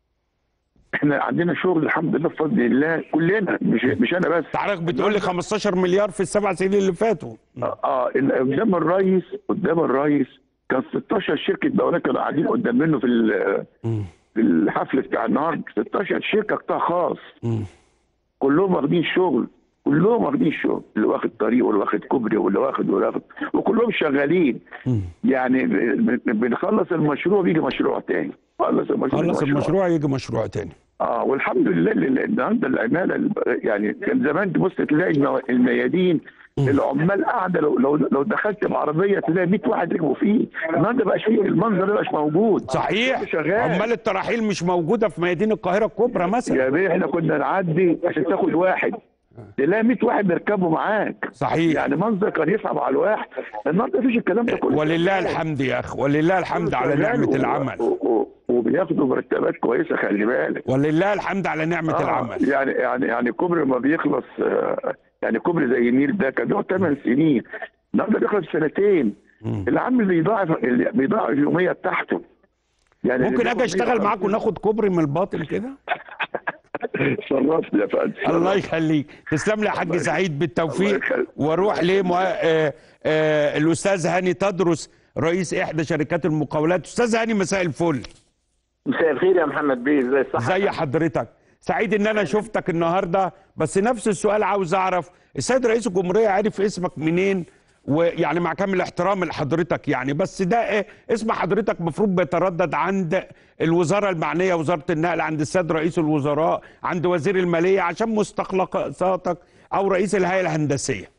احنا عندنا شغل الحمد لله بفضل الله كلنا مش مش انا بس تعرف بتقول لي 15 مليار في السبع سنين اللي فاتوا اه آه، ال- قدام الرئيس قدام الرئيس كان 16 شركه دولات كانوا قاعدين قدام منه في ال- في الحفل بتاع النهارده 16 شركه قطاع خاص كلهم واخدين شغل كلهم واخدين شغل اللي واخد طريق واللي واخد كوبري واللي واخد واللي واخد وكلهم شغالين يعني ب- ب- بنخلص المشروع بيجي مشروع تاني خلص المشروع خلص بيجي المشروع يجي مشروع تاني اه والحمد لله اللي- النهارده العماله الب- يعني كان زمان تبص تلاقي المو- الميادين العمال قاعده لو لو لو دخلت بعربيه تلاقي 100 واحد ركبوا فيه النهارده بقاش فيه المنظر ده مش موجود صحيح شغال. عمال التراحيل مش موجوده في ميادين القاهره الكبرى مثلا يا بيه احنا كنا نعدي عشان تاخد واحد تلاقي 100 واحد بيركبوا معاك صحيح. يعني منظر كان يصعب على الواحد النهارده مفيش الكلام ده كله ولله الحمد يا اخ ولله الحمد على نعمه و- العمل و- و- وبياخدوا مرتبات كويسه خلي بالك ولله الحمد على نعمه آه، العمل يعني يعني يعني كوبري ما بيخلص آه، يعني كوبري زي النيل ده كان له 8 سنين النهارده بيخلص سنتين العامل بيضاعف اللي بيضاعف اليوميه بتاعته يعني اللي ممكن اجي بياخد اشتغل معاك 150 وناخد كوبري من الباطل كده شرفني يا فندم الله يخليك تسلم لي يا حاج سعيد بالتوفيق الله يخليك. واروح للاستاذ هاني تدرس رئيس احدى شركات المقاولات استاذ هاني مساء الفل مساء الخير يا محمد بيه ازي الصحة زي حضرتك سعيد ان انا شفتك النهارده بس نفس السؤال عاوز اعرف السيد رئيس الجمهوريه عارف اسمك منين ويعني مع كامل احترام لحضرتك يعني بس ده إيه اسم حضرتك مفروض بيتردد عند الوزاره المعنيه وزاره النقل عند السيد رئيس الوزراء عند وزير الماليه عشان مستخلصاتك او رئيس الهيئه الهندسيه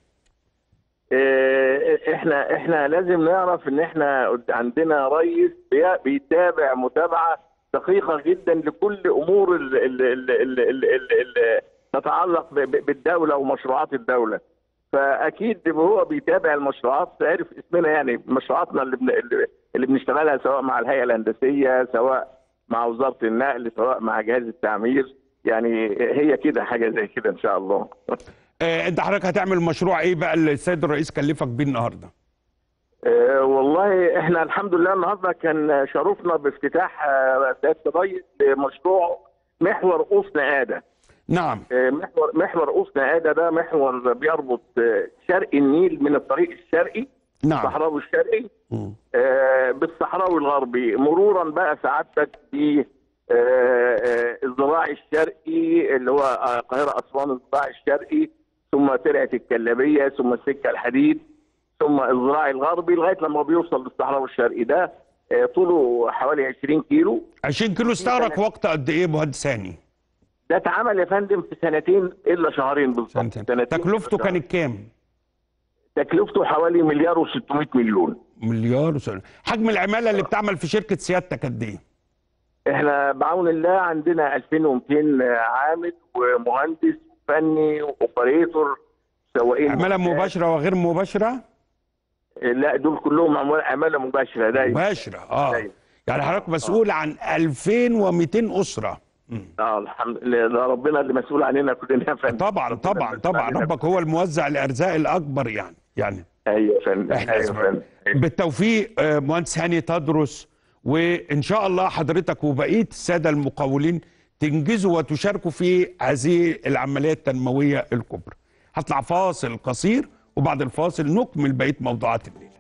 إيه، احنا احنا لازم نعرف ان احنا قد- عندنا رئيس بي- بيتابع متابعة دقيقة جدا لكل امور ال ال ال ال ال ال ال تتعلق ب- ب- بالدولة ومشروعات الدولة فاكيد هو بيتابع المشروعات عرف اسمنا يعني مشروعاتنا اللي بن اللي- اللي بنشتغلها سواء مع الهيئة الهندسية سواء مع وزارة النقل سواء مع جهاز التعمير يعني هي كده حاجة زي كده ان شاء الله آه انت حضرتك هتعمل مشروع ايه بقى اللي السيد الرئيس كلفك بيه النهارده آه، والله احنا الحمد لله النهارده كان شرفنا بافتتاح آه، سياده الرئيس لمشروع محور قوس نقاده نعم آه، محور محور قوس نقاده ده محور بيربط آه، شرق النيل من الطريق الشرقي نعم الصحراوي الشرقي مم. آه، بالصحراوي الغربي مرورا بقى سعادتك ب آه، آه، الزراعي الشرقي اللي هو آه، القاهره اسوان الزراعي الشرقي ثم ترعه الكلابيه ثم السكه الحديد ثم الزراعي الغربي لغايه لما بيوصل للصحراوي الشرقي ده آه، طوله حوالي 20 كيلو 20 كيلو استغرق وقت قد ايه مهندس هاني ده اتعمل يا فندم في سنتين الا شهرين بالظبط سنتين. سنتين تكلفته إلا شهرين. كانت كام تكلفته حوالي مليار و600 مليون مليار وسنة. حجم العماله اللي بتعمل في شركه سيادتك قد ايه احنا بعون الله عندنا 2200 عامل ومهندس فني واوبريتور سواقين عماله مباشره وغير مباشره لا دول كلهم عمال- عماله مباشره دايما مباشره اه أيوة. يعني حضرتك مسؤول عن 2200 اسره اه الحمد لله ده ربنا اللي مسؤول عننا كلنا يا فندم طبعا ربنا طبعا المسؤول طبعا عننا ربك هو الموزع الارزاق الاكبر يعني يعني ايوه يا فندم احنا ايوه يا فندم بالتوفيق آه، مهندس هاني تدرس وان شاء الله حضرتك وبقيه الساده المقاولين تنجزوا وتشاركوا في هذه العمليه التنمويه الكبرى. هطلع فاصل قصير وبعد الفاصل نكمل بقيه موضوعات الليله.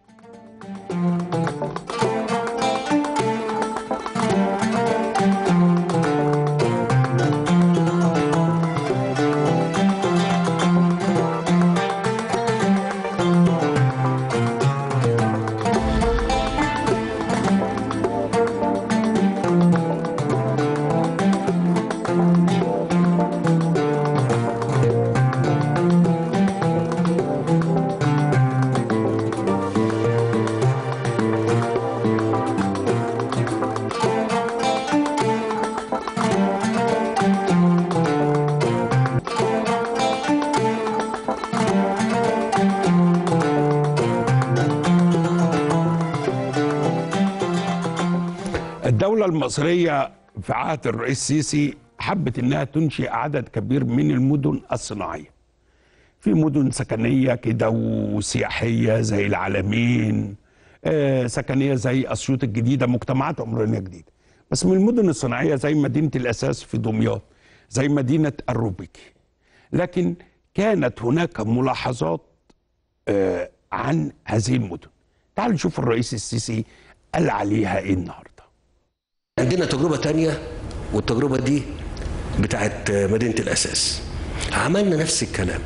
الدولة المصرية في عهد الرئيس السيسي حبت انها تنشئ عدد كبير من المدن الصناعية. في مدن سكنية كده وسياحية زي العلمين آه، سكنية زي أسيوط الجديدة مجتمعات عمرانية جديدة بس من المدن الصناعية زي مدينة الأساس في دمياط زي مدينة الروبيكي لكن كانت هناك ملاحظات آه، عن هذه المدن تعالوا نشوف الرئيس السيسي قال عليها ايه النهارده عندنا تجربة تانية والتجربة دي بتاعت مدينة الأساس عملنا نفس الكلام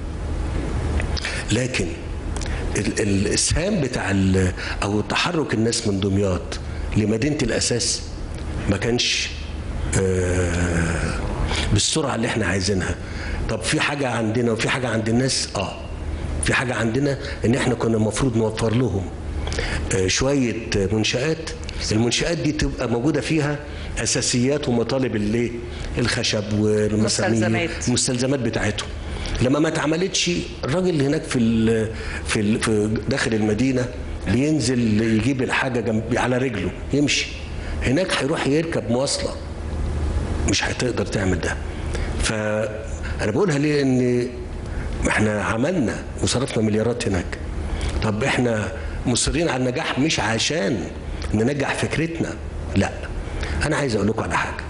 لكن ال- ال- الإسهام بتاع ال- أو تحرك الناس من دمياط لمدينة الأساس ما كانش آه، بالسرعة اللي احنا عايزينها طب في حاجة عندنا وفي حاجة عند الناس اه في حاجة عندنا ان احنا كنا المفروض نوفر لهم آه، شوية منشآت المنشآت دي تبقى موجودة فيها أساسيات ومطالب اللي الخشب والمسامير مستلزمات. المستلزمات بتاعتهم لما ما اتعملتش الراجل اللي هناك في ال في, ال في داخل المدينة بينزل يجيب الحاجة جنب على رجله يمشي هناك هيروح يركب مواصلة مش هتقدر تعمل ده فأنا بقولها ليه إن احنا عملنا وصرفنا مليارات هناك طب احنا مصرين على النجاح مش عشان ننجح فكرتنا لا انا عايز اقول لكم على حاجه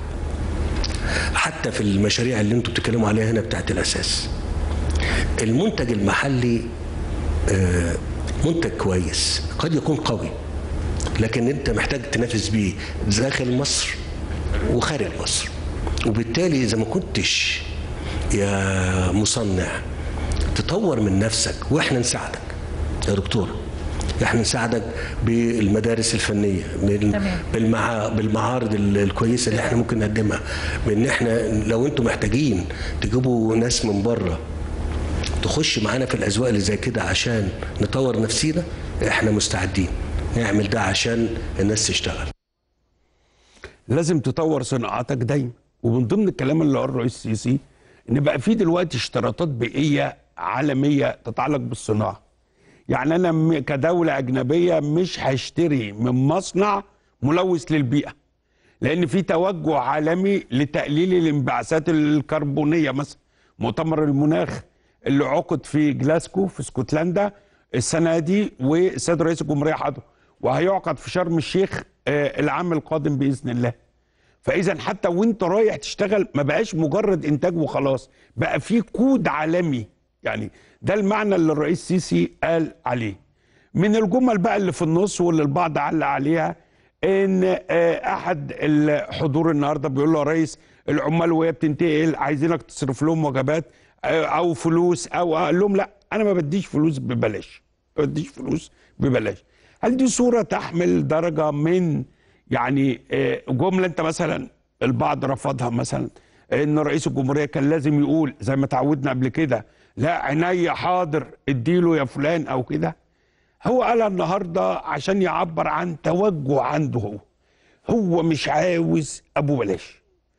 حتى في المشاريع اللي انتوا بتتكلموا عليها هنا بتاعت الاساس المنتج المحلي آه، منتج كويس قد يكون قوي لكن انت محتاج تنافس بيه داخل مصر وخارج مصر وبالتالي اذا ما كنتش يا مصنع تطور من نفسك واحنا نساعدك يا دكتور احنا نساعدك بالمدارس الفنيه بال- تمام. بالمع... بالمعارض ال- الكويسه اللي احنا ممكن نقدمها بان احنا لو انتم محتاجين تجيبوا ناس من بره تخش معانا في الاذواق اللي زي كده عشان نطور نفسينا احنا مستعدين نعمل ده عشان الناس تشتغل لازم تطور صناعاتك دايما ومن ضمن الكلام اللي قاله الرئيس السيسي ان بقى في دلوقتي اشتراطات بيئيه عالميه تتعلق بالصناعه يعني انا م- كدوله اجنبيه مش هشتري من مصنع ملوث للبيئه لان في توجه عالمي لتقليل الانبعاثات الكربونيه مثلا مؤتمر المناخ اللي عقد في جلاسكو في اسكتلندا السنه دي والسيد رئيس الجمهوريه حضره وهيعقد في شرم الشيخ آه، العام القادم باذن الله فاذا حتى وانت رايح تشتغل ما بقاش مجرد انتاج وخلاص بقى في كود عالمي يعني ده المعنى اللي الرئيس السيسي قال عليه من الجمل بقى اللي في النص واللي البعض علق عليها ان آه، احد الحضور النهارده بيقول له يا ريس العمال وهي بتنتقل عايزينك تصرف لهم وجبات آه، او فلوس او قال لهم لا انا ما بديش فلوس ببلاش ما بديش فلوس ببلاش هل دي صوره تحمل درجه من يعني آه، جمله انت مثلا البعض رفضها مثلا ان رئيس الجمهوريه كان لازم يقول زي ما تعودنا قبل كده لا عينيا حاضر اديله يا فلان او كده هو قال النهارده عشان يعبر عن توجه عنده هو هو مش عاوز ابو بلاش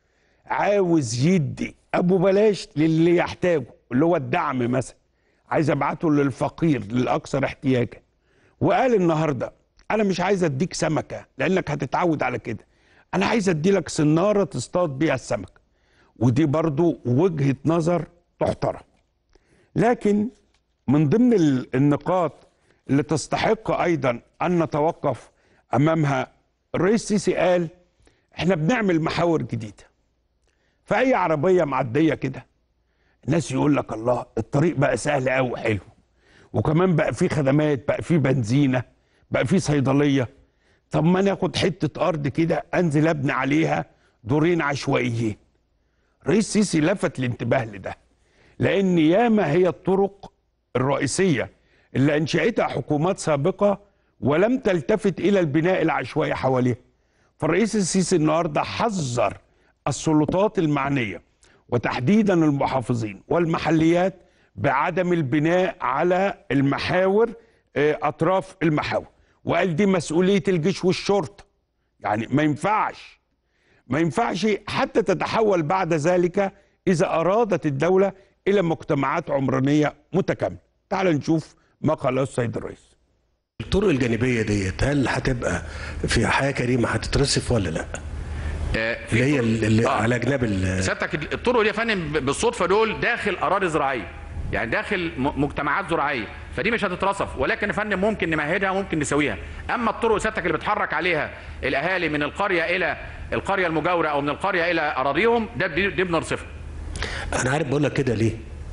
عاوز يدي ابو بلاش للي يحتاجه اللي هو الدعم مثلا عايز ابعته للفقير للاكثر احتياجا وقال النهارده انا مش عايز اديك سمكه لانك هتتعود على كده انا عايز اديلك سناره تصطاد بيها السمك ودي برضو وجهه نظر تحترم لكن من ضمن ال- النقاط اللي تستحق ايضا ان نتوقف امامها الرئيس السيسي قال احنا بنعمل محاور جديده فاي عربيه معديه كده الناس يقول لك الله الطريق بقى سهل قوي حلو وكمان بقى فيه خدمات بقى فيه بنزينه بقى فيه صيدليه طب ما ناخد حته ارض كده انزل ابني عليها دورين عشوائيين رئيس سيسي لفت الانتباه لده لان ياما هي الطرق الرئيسيه اللي انشاتها حكومات سابقه ولم تلتفت الى البناء العشوائي حواليها فالرئيس السيسي النهارده حذر السلطات المعنيه وتحديدا المحافظين والمحليات بعدم البناء على المحاور آه، اطراف المحاور وقال دي مسؤوليه الجيش والشرطه يعني ما ينفعش ما ينفعش حتى تتحول بعد ذلك اذا ارادت الدوله الى مجتمعات عمرانيه متكامله تعال نشوف ما قاله السيد الرئيس الطرق الجانبيه ديت هل هتبقى في حياه كريمه هتترصف ولا لا؟ آه، في اللي هي طرق- اللي آه. على جناب ال- سيادتك الطرق دي يا فندم بالصدفه دول داخل اراضي زراعيه يعني داخل م- مجتمعات زراعيه فدي مش هتترصف ولكن يا فندم ممكن نمهدها ممكن نسويها اما الطرق سيادتك اللي بتحرك عليها الاهالي من القريه الى القريه المجاوره او من القريه الى اراضيهم ده دي, دي بنرصفها انا عارف بقول لك كده ليه؟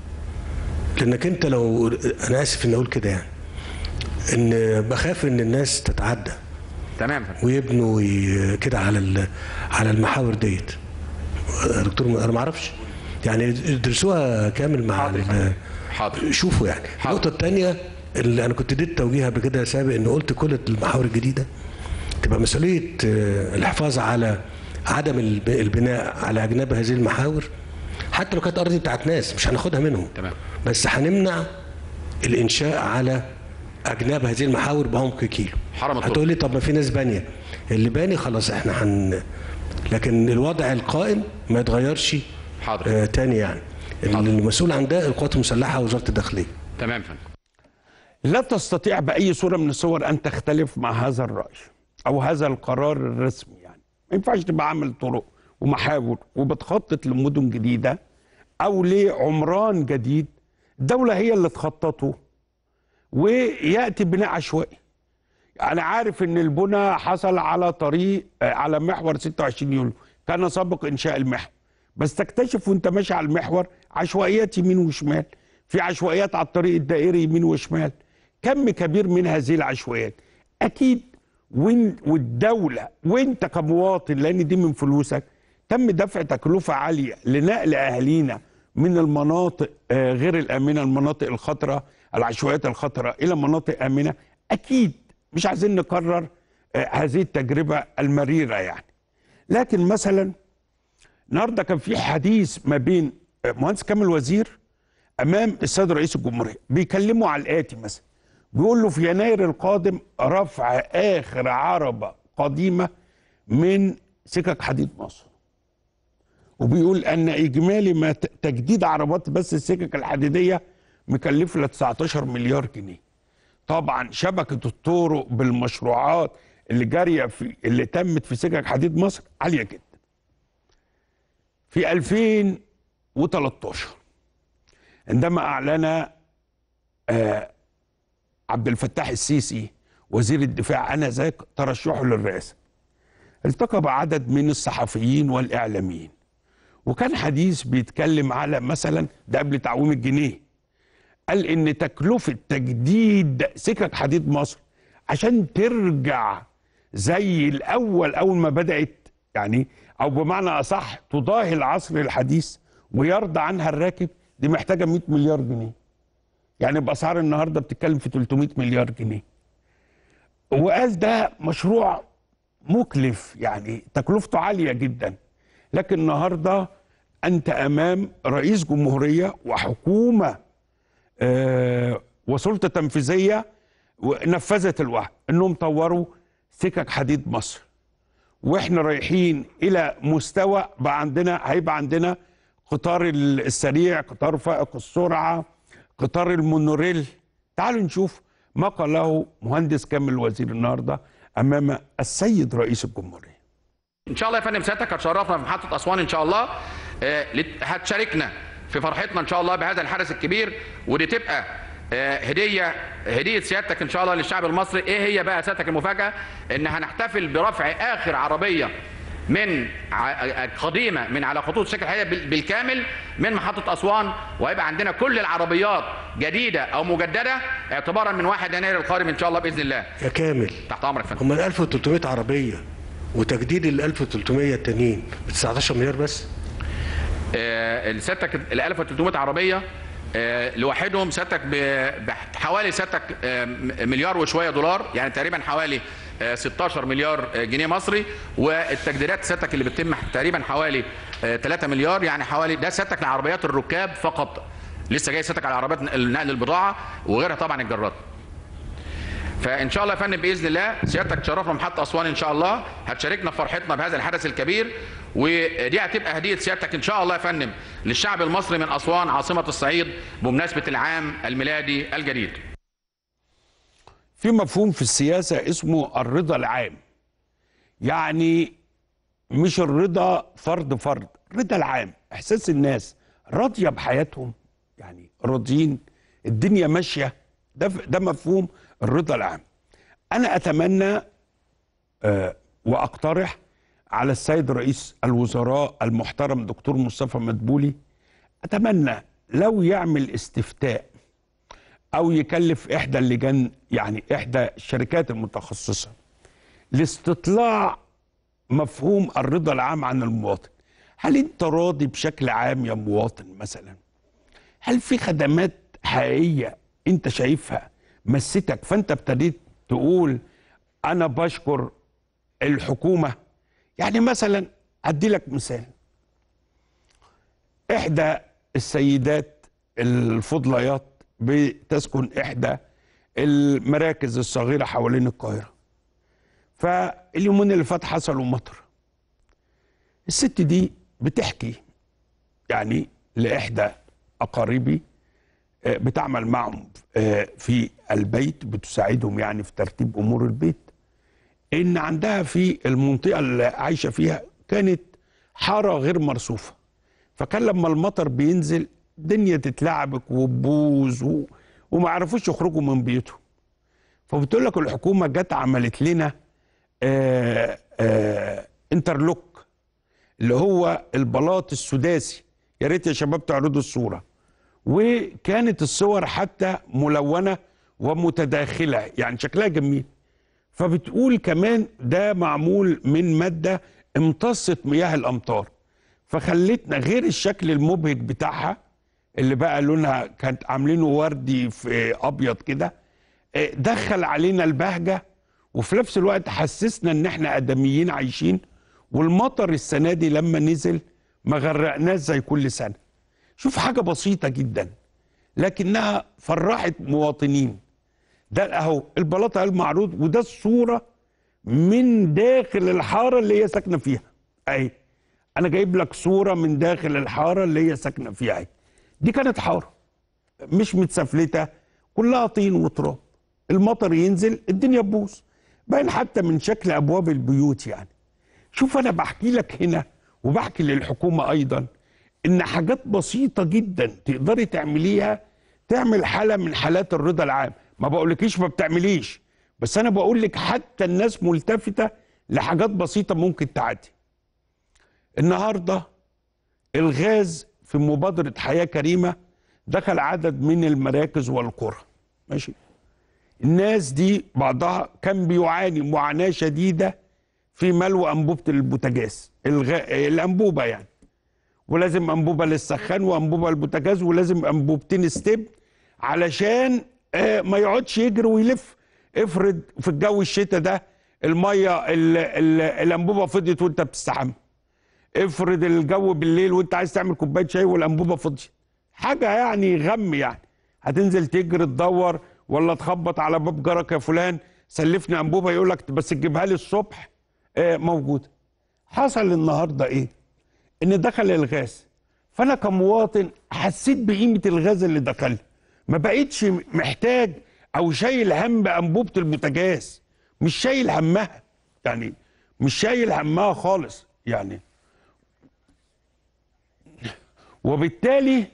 لانك انت لو انا اسف اني اقول كده يعني ان بخاف ان الناس تتعدى تمام يا فندم. ويبنوا ي- كده على ال- على المحاور ديت يا دكتور انا ما اعرفش يعني ادرسوها كامل مع حاضر يا ال- فندم. حاضر شوفوا يعني حاضر. النقطة الثانية اللي أنا كنت اديت توجيه قبل كده سابق إن قلت كل المحاور الجديدة تبقى مسؤولية آه، الحفاظ على عدم الب- البناء على أجناب هذه المحاور حتى لو كانت أرض بتاعت ناس مش هناخدها منهم تمام. بس هنمنع الإنشاء على أجناب هذه المحاور بعمق كيلو حرم الطرق. هتقول لي طب ما في ناس بانية اللي باني خلاص احنا هن لكن الوضع القائم ما يتغيرش حاضر آه تاني يعني حاضر. المسؤول عن ده القوات المسلحة ووزارة الداخلية تمام يا فندم لا تستطيع باي صوره من الصور ان تختلف مع هذا الراي او هذا القرار الرسمي يعني ما ينفعش تبقى عامل طرق ومحاور وبتخطط لمدن جديده او لعمران جديد الدوله هي اللي تخططه وياتي بناء عشوائي انا عارف ان البنى حصل على طريق آه، على محور 26 يوليو كان سابق انشاء المحور بس تكتشف وانت ماشي على المحور عشوائيات يمين وشمال في عشوائيات على الطريق الدائري يمين وشمال كم كبير من هذه العشوائيات اكيد وين والدوله وانت كمواطن لان دي من فلوسك تم دفع تكلفه عاليه لنقل اهالينا من المناطق آه، غير الامنه المناطق الخطره العشوائيات الخطره الى مناطق امنه اكيد مش عايزين نكرر آه، هذه التجربه المريره يعني لكن مثلا النهارده كان في حديث ما بين آه، مهندس كامل وزير امام السيد رئيس الجمهوريه بيكلموا على الاتي مثلا بيقول له في يناير القادم رفع اخر عربه قديمه من سكك حديد مصر وبيقول ان اجمالي ما ت- تجديد عربات بس السكك الحديديه مكلف لها 19 مليار جنيه طبعا شبكه الطرق بالمشروعات اللي جاريه في اللي تمت في سكك حديد مصر عاليه جدا في 2013 عندما اعلن آه عبد الفتاح السيسي وزير الدفاع انذاك ترشحه للرئاسه التقى بعدد من الصحفيين والاعلاميين وكان حديث بيتكلم على مثلا ده قبل تعويم الجنيه قال ان تكلفه تجديد سكك حديد مصر عشان ترجع زي الاول اول ما بدات يعني او بمعنى اصح تضاهي العصر الحديث ويرضى عنها الراكب دي محتاجه 100 مليار جنيه يعني باسعار النهارده بتتكلم في 300 مليار جنيه وقال ده مشروع مكلف يعني تكلفته عاليه جدا لكن النهارده انت امام رئيس جمهوريه وحكومه آه وسلطه تنفيذيه ونفذت الوعد انهم طوروا سكك حديد مصر واحنا رايحين الى مستوى بقى عندنا هيبقى عندنا قطار السريع قطار فائق السرعه قطار المونوريل تعالوا نشوف ما قاله مهندس كامل وزير النهارده امام السيد رئيس الجمهوريه ان شاء الله يا فندم سيادتك هتشرفنا في محطه اسوان ان شاء الله آه، لت- هتشاركنا في فرحتنا ان شاء الله بهذا الحدث الكبير ودي تبقى آه، هديه هديه سيادتك ان شاء الله للشعب المصري ايه هي بقى سيادتك المفاجاه ان هنحتفل برفع اخر عربيه من ع- قديمه من على خطوط السكه الحديديه بال- بالكامل من محطه اسوان وهيبقى عندنا كل العربيات جديده او مجدده اعتبارا من 1 يناير القادم ان شاء الله باذن الله يا كامل تحت امرك يا فندم هم ال 1300 عربيه وتجديد ال 1300 التانيين ب 19 مليار بس آه، سيادتك ال 1300 عربيه آه، لوحدهم سيادتك ب- بحوالي سيادتك آه، م- مليار وشويه دولار يعني تقريبا حوالي آه، 16 مليار آه، جنيه مصري والتجديدات سيادتك اللي بتتم تقريبا حوالي آه، 3 مليار يعني حوالي ده سيادتك لعربيات الركاب فقط لسه جاي سيادتك على عربيات نقل البضاعه وغيرها طبعا الجرات فان شاء الله يا فندم باذن الله سيادتك تشرفنا محطه اسوان ان شاء الله هتشاركنا في فرحتنا بهذا الحدث الكبير ودي هتبقى هديه سيادتك ان شاء الله يا فندم للشعب المصري من اسوان عاصمه الصعيد بمناسبه العام الميلادي الجديد. في مفهوم في السياسة اسمه الرضا العام يعني مش الرضا فرد فرد الرضا العام احساس الناس راضية بحياتهم يعني راضيين الدنيا ماشية ده ده مفهوم الرضا العام انا اتمنى آه واقترح على السيد رئيس الوزراء المحترم دكتور مصطفى مدبولي اتمنى لو يعمل استفتاء او يكلف احدى اللجان يعني احدى الشركات المتخصصه لاستطلاع مفهوم الرضا العام عن المواطن هل انت راضي بشكل عام يا مواطن مثلا هل في خدمات حقيقيه انت شايفها مستك فانت ابتديت تقول انا بشكر الحكومه يعني مثلا ادي لك مثال احدى السيدات الفضليات بتسكن احدى المراكز الصغيره حوالين القاهره فاليومين اللي فات حصلوا مطر الست دي بتحكي يعني لاحدى اقاربي آه، بتعمل معهم آه، في البيت بتساعدهم يعني في ترتيب امور البيت ان عندها في المنطقه اللي عايشه فيها كانت حاره غير مرصوفه فكان لما المطر بينزل الدنيا تتلعبك وتبوظ و... وما عرفوش يخرجوا من بيوتهم فبتقول لك الحكومه جت عملت لنا آه آه انترلوك اللي هو البلاط السداسي يا ريت يا شباب تعرضوا الصوره وكانت الصور حتى ملونه ومتداخله يعني شكلها جميل فبتقول كمان ده معمول من ماده امتصت مياه الامطار فخلتنا غير الشكل المبهج بتاعها اللي بقى لونها كانت عاملينه وردي في ابيض كده آه، دخل علينا البهجه وفي نفس الوقت حسسنا ان احنا ادميين عايشين والمطر السنه دي لما نزل ما غرقناش زي كل سنه شوف حاجه بسيطه جدا لكنها فرحت مواطنين ده اهو البلاطه المعروض وده الصوره من داخل الحاره اللي هي ساكنه فيها اهي انا جايب لك صوره من داخل الحاره اللي هي ساكنه فيها اهي دي كانت حاره مش متسفلته كلها طين وتراب المطر ينزل الدنيا تبوظ باين حتى من شكل ابواب البيوت يعني شوف انا بحكي لك هنا وبحكي للحكومه ايضا ان حاجات بسيطه جدا تقدري تعمليها تعمل حاله من حالات الرضا العام ما بقولكيش ما بتعمليش بس انا بقول لك حتى الناس ملتفته لحاجات بسيطه ممكن تعدي النهارده الغاز في مبادره حياه كريمه دخل عدد من المراكز والقرى ماشي الناس دي بعضها كان بيعاني معاناه شديده في ملو انبوبه البوتاجاز الغ... الانبوبه يعني ولازم انبوبه للسخان وانبوبه للبوتاجاز ولازم انبوبتين ستيب علشان آه، ما يقعدش يجري ويلف افرض في الجو الشتاء ده الميه ال... ال... الانبوبه فضيت وانت بتستحمى افرض الجو بالليل وانت عايز تعمل كوبايه شاي والانبوبه فضيت حاجه يعني غم يعني هتنزل تجري تدور ولا تخبط على باب جارك يا فلان سلفني انبوبه يقول لك بس تجيبها لي الصبح آه موجوده حصل النهارده ايه ان دخل الغاز فانا كمواطن حسيت بقيمه الغاز اللي دخل ما بقيتش محتاج او شايل هم بانبوبه البوتاجاز مش شايل همها يعني مش شايل همها خالص يعني وبالتالي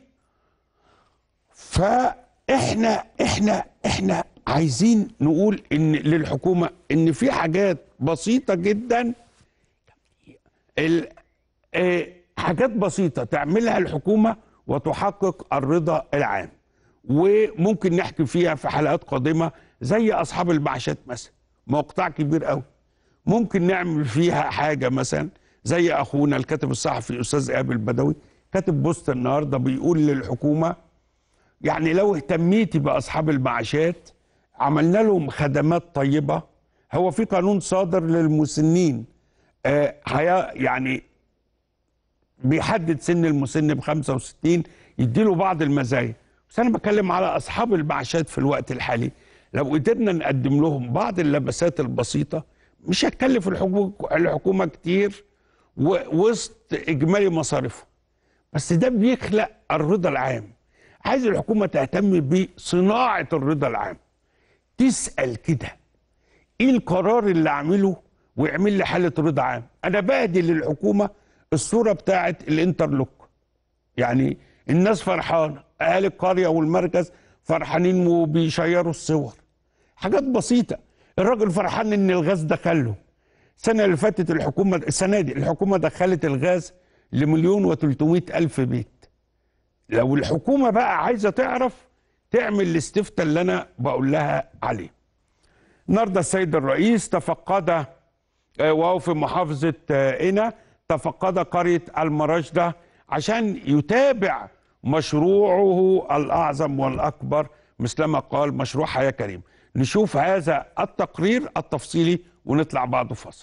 فاحنا احنا احنا عايزين نقول ان للحكومه ان في حاجات بسيطه جدا ال- آه، حاجات بسيطه تعملها الحكومه وتحقق الرضا العام وممكن نحكي فيها في حلقات قادمه زي اصحاب المعاشات مثلا موقع كبير قوي ممكن نعمل فيها حاجه مثلا زي اخونا الكاتب الصحفي استاذ ايهاب البدوي كاتب بوست النهارده بيقول للحكومه يعني لو اهتميتي باصحاب المعاشات عملنا لهم خدمات طيبه هو في قانون صادر للمسنين آه هيا- يعني بيحدد سن المسن ب 65 يديله بعض المزايا بس انا بتكلم على اصحاب المعاشات في الوقت الحالي لو قدرنا نقدم لهم بعض اللبسات البسيطه مش هتكلف الحكومه الحكومه كتير ووسط اجمالي مصاريفها بس ده بيخلق الرضا العام عايز الحكومه تهتم بصناعه الرضا العام تسال كده ايه القرار اللي اعمله ويعمل لي حاله رضا عام انا بهدي للحكومه الصوره بتاعت الانترلوك يعني الناس فرحانه اهالي القريه والمركز فرحانين وبيشيروا الصور حاجات بسيطه الراجل فرحان ان الغاز دخله السنه اللي فاتت الحكومه السنه دي الحكومه دخلت الغاز لمليون و300 الف بيت لو الحكومه بقى عايزه تعرف تعمل الاستفتاء اللي انا بقول لها عليه النهارده السيد الرئيس تفقد آه، وهو في محافظه آه، قنا تفقد قريه المراشده عشان يتابع مشروعه الاعظم والاكبر مثلما قال مشروع حياه كريم نشوف هذا التقرير التفصيلي ونطلع بعده فاصل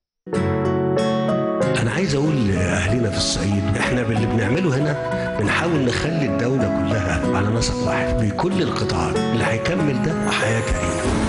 انا عايز اقول لاهلنا في الصعيد احنا باللي بنعمله هنا بنحاول نخلي الدوله كلها على نسق واحد بكل القطاعات اللي هيكمل ده حياه كريمه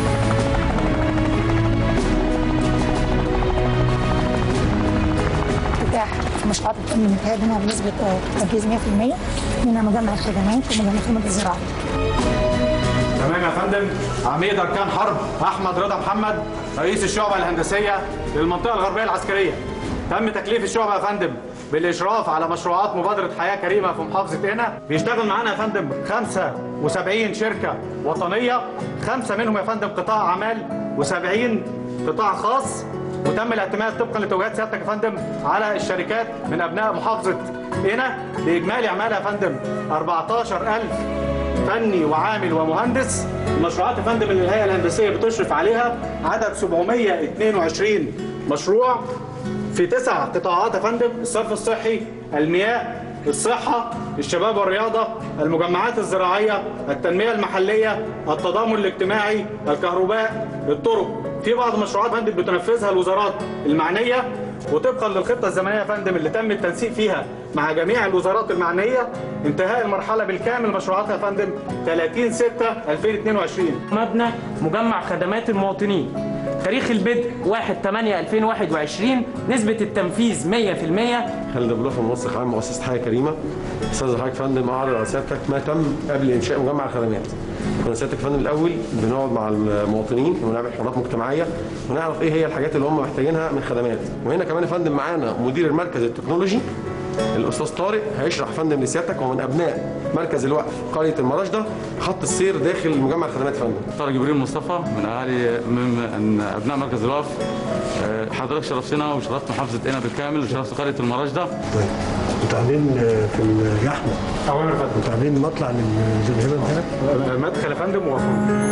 افتتاح في مشروعات التأمين الانتهاء هنا بنسبة آه، تركيز 100% منها مجمع الخدمات ومجمع خدمة الزراعة. تمام يا فندم عميد اركان حرب احمد رضا محمد رئيس الشعبه الهندسيه للمنطقه الغربيه العسكريه تم تكليف الشعبه يا فندم بالاشراف على مشروعات مبادره حياه كريمه في محافظه قنا بيشتغل معانا يا فندم 75 شركه وطنيه خمسه منهم يا فندم قطاع اعمال و70 قطاع خاص وتم الاعتماد طبقا لتوجيهات سيادتك يا فندم على الشركات من ابناء محافظه قنا باجمالي اعمالها يا فندم 14000 فني وعامل ومهندس المشروعات يا فندم اللي الهيئه الهندسيه بتشرف عليها عدد 722 مشروع في تسع قطاعات يا فندم الصرف الصحي المياه الصحة الشباب والرياضة المجمعات الزراعية التنمية المحلية التضامن الاجتماعي الكهرباء الطرق في بعض المشروعات يا فندم بتنفذها الوزارات المعنية وطبقا للخطة الزمنية يا فندم اللي تم التنسيق فيها مع جميع الوزارات المعنية انتهاء المرحلة بالكامل مشروعاتها يا فندم 30 6 2022 مبنى مجمع خدمات المواطنين تاريخ البدء 1 8 2021 نسبة التنفيذ 100% خالد ابو لطفي منسق عام مؤسسه حياه كريمه استاذ حضرتك فندم اعرض على سيادتك ما تم قبل انشاء مجمع الخدمات كنا سيادتك فندم الاول بنقعد مع المواطنين ونعمل حوارات مجتمعيه ونعرف ايه هي الحاجات اللي هم محتاجينها من خدمات وهنا كمان يا فندم معانا مدير المركز التكنولوجي الاستاذ طارق هيشرح يا فندم لسيادتك ومن ابناء مركز الوقف قريه المراشده خط السير داخل مجمع الخدمات يا فندم طارق جبريل مصطفى من اهالي من من ابناء مركز الوقف آه، حضرتك شرفتنا وشرفت محافظه قنا بالكامل وشرفت قريه المراشده انتوا عاملين في الجحمه اوامر يا فندم انتوا عاملين مطلع للزبهبه هنا مدخل يا فندم وفندم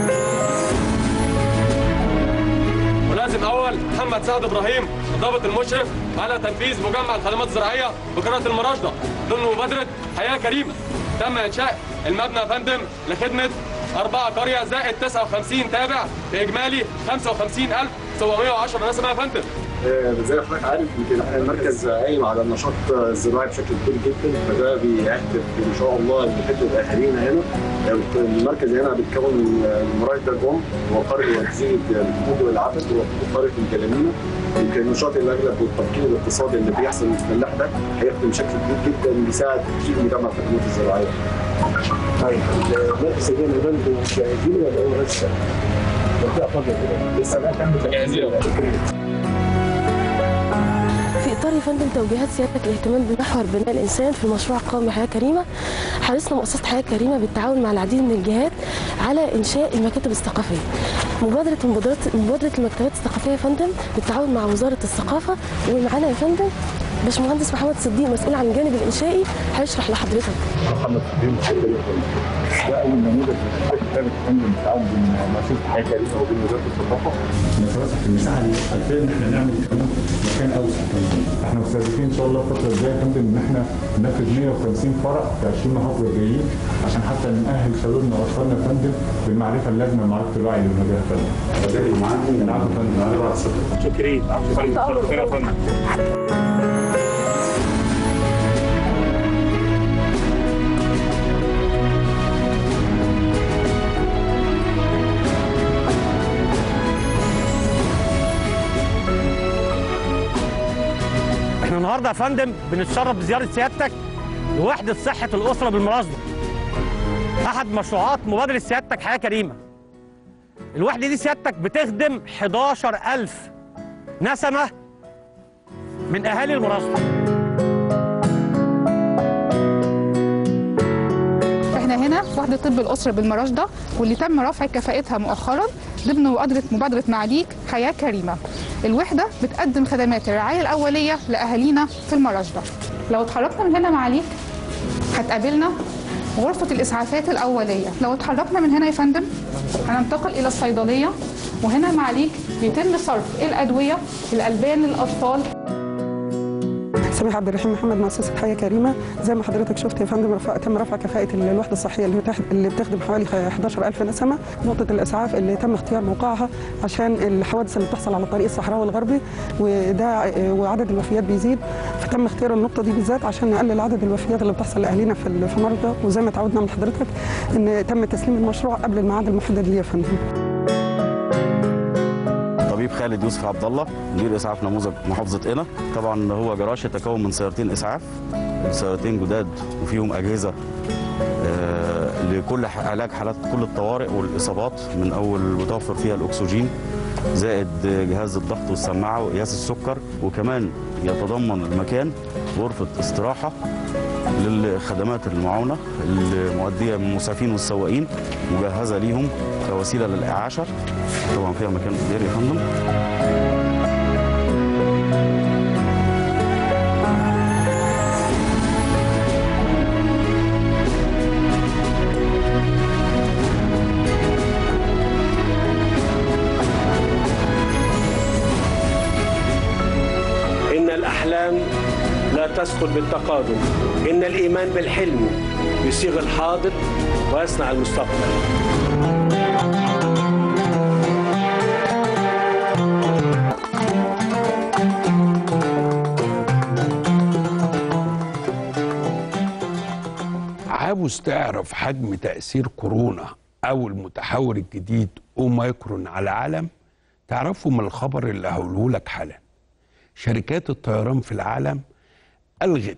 ملازم اول محمد سعد ابراهيم الضابط المشرف على تنفيذ مجمع الخدمات الزراعيه بقريه المراشده ضمن مبادره حياه كريمه تم انشاء المبنى يا فندم لخدمه أربعة قرية زائد 59 تابع بإجمالي 55710 نسمة يا فندم زي ما حضرتك عارف يمكن احنا المركز قايم على النشاط الزراعي بشكل كبير جدا فده بيهدف ان شاء الله لخدمه اهالينا هنا المركز هنا بيتكون من المراكز الام وقريه وتزيد الجهود والعدد وقريه الجلامينه يمكن النشاط الاغلب والتفكير الاقتصادي اللي بيحصل في الفلاح ده هيخدم بشكل كبير جدا بيساعد كتير مجمع الخدمات الزراعيه. طيب المركز ده برضه جاهزين ولا هو لسه؟ منطقه فاضيه كده لسه لا تم جاهزين في اطار يا فندم توجيهات سيادتك الاهتمام بمحور بناء الانسان في مشروع قومي حياه كريمه حرصنا مؤسسه حياه كريمه بالتعاون مع العديد من الجهات على انشاء المكاتب الثقافيه مبادره مبادره مبادره المكتبات الثقافيه يا فندم بالتعاون مع وزاره الثقافه ومعانا يا فندم باشمهندس محمد صديق مسؤول عن الجانب الانشائي هيشرح لحضرتك محمد صديق محمد ده اول نموذج من الكتاب الفني بالتعاون بين مؤسسه حياه كريمه وبين وزاره الثقافه نتوسع في المساحه دي عشان ان احنا نعمل كمان مكان اوسع كمان احنا مستهدفين ان شاء الله الفتره الجايه يا فندم ان احنا ننفذ 150 فرع في 20 محافظه الجايين عشان حتى نأهل شبابنا واطفالنا يا فندم بالمعرفه اللازمه معرفه الوعي للمجال يا فندم. جاي معاكم نعم يا فندم انا بعد شكرا شكرا يا فندم احنا النهارده يا فندم بنتشرف بزياره سيادتك لوحده صحه الاسره بالمرازده احد مشروعات مبادره سيادتك حياه كريمه الوحده دي سيادتك بتخدم 11000 نسمه من اهالي المرازده احنا هنا في وحده طب الاسره بالمراشده واللي تم رفع كفاءتها مؤخرا ضمن مبادره مبادره معاليك حياه كريمه الوحده بتقدم خدمات الرعايه الاوليه لاهالينا في المراشده لو اتحركنا من هنا معاليك هتقابلنا غرفه الاسعافات الاوليه لو اتحركنا من هنا يا فندم هننتقل الى الصيدليه وهنا معاليك بيتم صرف الادويه الالبان للاطفال سميح عبد الرحيم محمد مؤسسه حياه كريمه زي ما حضرتك شفت يا فندم رفع تم رفع كفاءه الوحده الصحيه اللي تحت اللي بتخدم حوالي 11000 نسمه نقطه الاسعاف اللي تم اختيار موقعها عشان الحوادث اللي بتحصل على الطريق الصحراوي الغربي وده وعدد الوفيات بيزيد فتم اختيار النقطه دي بالذات عشان نقلل عدد الوفيات اللي بتحصل لاهالينا في في مرضى وزي ما تعودنا من حضرتك ان تم تسليم المشروع قبل الميعاد المحدد ليه يا فندم طبيب خالد يوسف عبد الله مدير اسعاف نموذج محافظه قنا طبعا هو جراج يتكون من سيارتين اسعاف سيارتين جداد وفيهم اجهزه آه، لكل ح- علاج حالات كل الطوارئ والاصابات من اول متوفر فيها الاكسجين زائد جهاز الضغط والسماعه وقياس السكر وكمان يتضمن المكان غرفة استراحة للخدمات المعاونة المؤدية من المسعفين والسواقين مجهزة ليهم كوسيلة للإعاشة طبعا فيها مكان إداري يا فندم إن الأحلام لا تسقط بالتقادم إن الإيمان بالحلم يصيغ الحاضر ويصنع المستقبل عاوز تعرف حجم تأثير كورونا أو المتحور الجديد أوميكرون على العالم تعرفه من الخبر اللي هقوله لك حالا شركات الطيران في العالم ألغت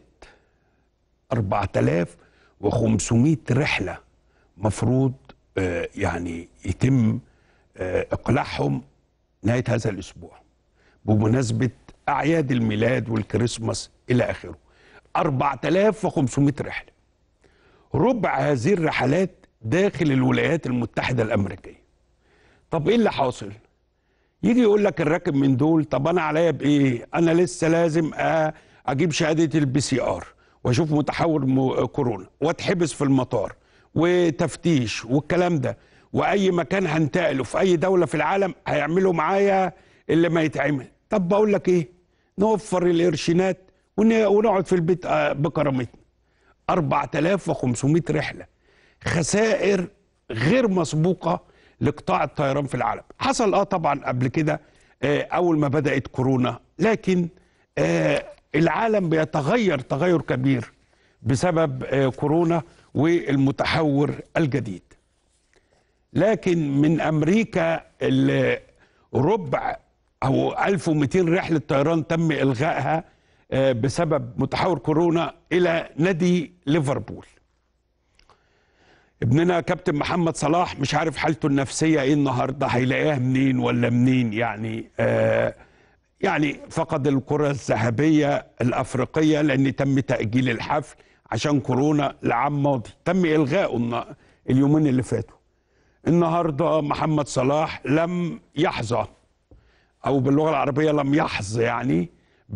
4500 رحلة مفروض آه، يعني يتم آه، إقلاعهم نهاية هذا الأسبوع بمناسبة أعياد الميلاد والكريسماس إلى آخره 4500 رحلة ربع هذه الرحلات داخل الولايات المتحدة الأمريكية طب إيه اللي حاصل؟ يجي يقول لك الراكب من دول طب أنا عليا بإيه؟ أنا لسه لازم أ- أجيب شهادة البي سي آر وأشوف متحور م- كورونا وأتحبس في المطار وتفتيش والكلام ده وأي مكان هنتقله في أي دولة في العالم هيعملوا معايا اللي ما يتعمل طب بقول لك إيه؟ نوفر القرشينات ون- ونقعد في البيت آه، بكرامتنا 4500 رحله خسائر غير مسبوقه لقطاع الطيران في العالم حصل اه طبعا قبل كده آه، اول ما بدات كورونا لكن آه، العالم بيتغير تغير كبير بسبب آه، كورونا والمتحور الجديد لكن من امريكا ال- ربع او 1200 رحله طيران تم الغائها آه، بسبب متحور كورونا الى نادي ليفربول ابننا كابتن محمد صلاح مش عارف حالته النفسيه ايه النهارده هيلاقيها منين ولا منين يعني آه يعني فقد الكره الذهبيه الافريقيه لان تم تاجيل الحفل عشان كورونا لعام ماضي تم الغائه النا- اليومين اللي فاتوا النهارده محمد صلاح لم يحظى او باللغه العربيه لم يحظ يعني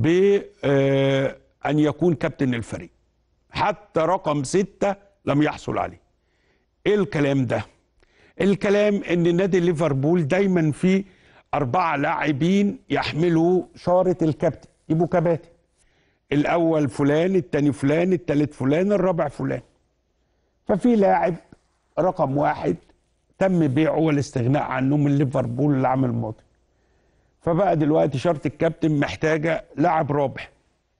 بان يكون كابتن الفريق حتى رقم ستة لم يحصل عليه ايه الكلام ده الكلام ان نادي ليفربول دايما فيه اربعه لاعبين يحملوا شاره الكابتن يبقوا كباتن الاول فلان الثاني فلان الثالث فلان الرابع فلان ففي لاعب رقم واحد تم بيعه والاستغناء عنه من ليفربول العام الماضي فبقى دلوقتي شرط الكابتن محتاجه لاعب رابع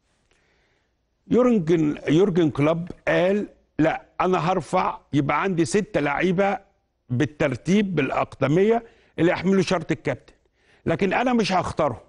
يورجن يورجن كلوب قال لا انا هرفع يبقى عندي ستة لعيبه بالترتيب بالاقدميه اللي يحملوا شرط الكابتن لكن انا مش هختارهم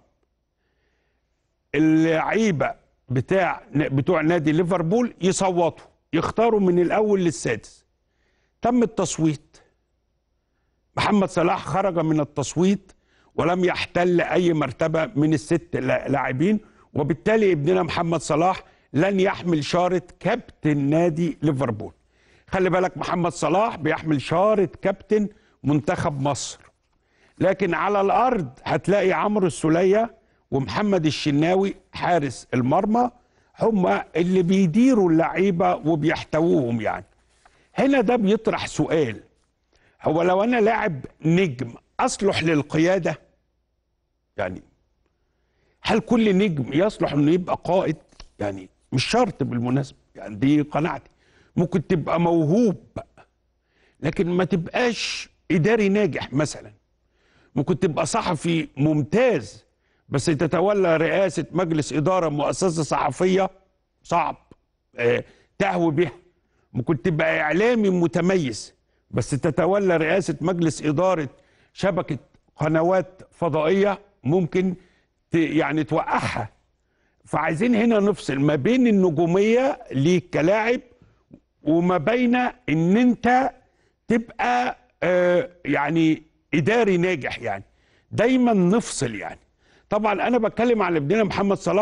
اللعيبه بتاع بتوع نادي ليفربول يصوتوا يختاروا من الاول للسادس تم التصويت محمد صلاح خرج من التصويت ولم يحتل اي مرتبه من الست لا- لاعبين وبالتالي ابننا محمد صلاح لن يحمل شاره كابتن نادي ليفربول خلي بالك محمد صلاح بيحمل شاره كابتن منتخب مصر لكن على الارض هتلاقي عمرو السوليه ومحمد الشناوي حارس المرمى هم اللي بيديروا اللعيبه وبيحتووهم يعني هنا ده بيطرح سؤال هو لو انا لاعب نجم اصلح للقياده يعني هل كل نجم يصلح انه يبقى قائد يعني مش شرط بالمناسبه يعني دي قناعتي ممكن تبقى موهوب لكن ما تبقاش اداري ناجح مثلا ممكن تبقى صحفي ممتاز بس تتولى رئاسه مجلس اداره مؤسسه صحفيه صعب آه تهوي بها ممكن تبقى اعلامي متميز بس تتولى رئاسه مجلس اداره شبكه قنوات فضائيه ممكن ت يعني توقعها فعايزين هنا نفصل ما بين النجوميه ليك كلاعب وما بين ان انت تبقى آه يعني اداري ناجح يعني دايما نفصل يعني طبعا انا بتكلم على ابننا محمد صلاح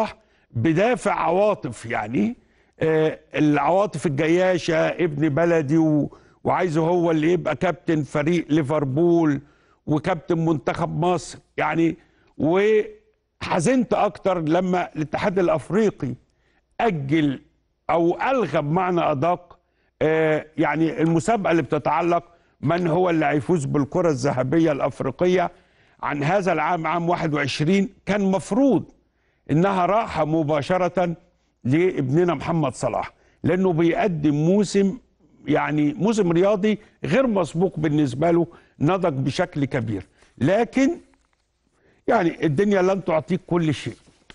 بدافع عواطف يعني آه، العواطف الجياشه ابن بلدي و... وعايزه هو اللي يبقى كابتن فريق ليفربول وكابتن منتخب مصر يعني وحزنت اكتر لما الاتحاد الافريقي اجل او الغى بمعنى ادق آه، يعني المسابقه اللي بتتعلق من هو اللي هيفوز بالكره الذهبيه الافريقيه عن هذا العام عام 21 كان مفروض انها راحه مباشره لابننا محمد صلاح لانه بيقدم موسم يعني موسم رياضي غير مسبوق بالنسبه له نضج بشكل كبير لكن يعني الدنيا لن تعطيك كل شيء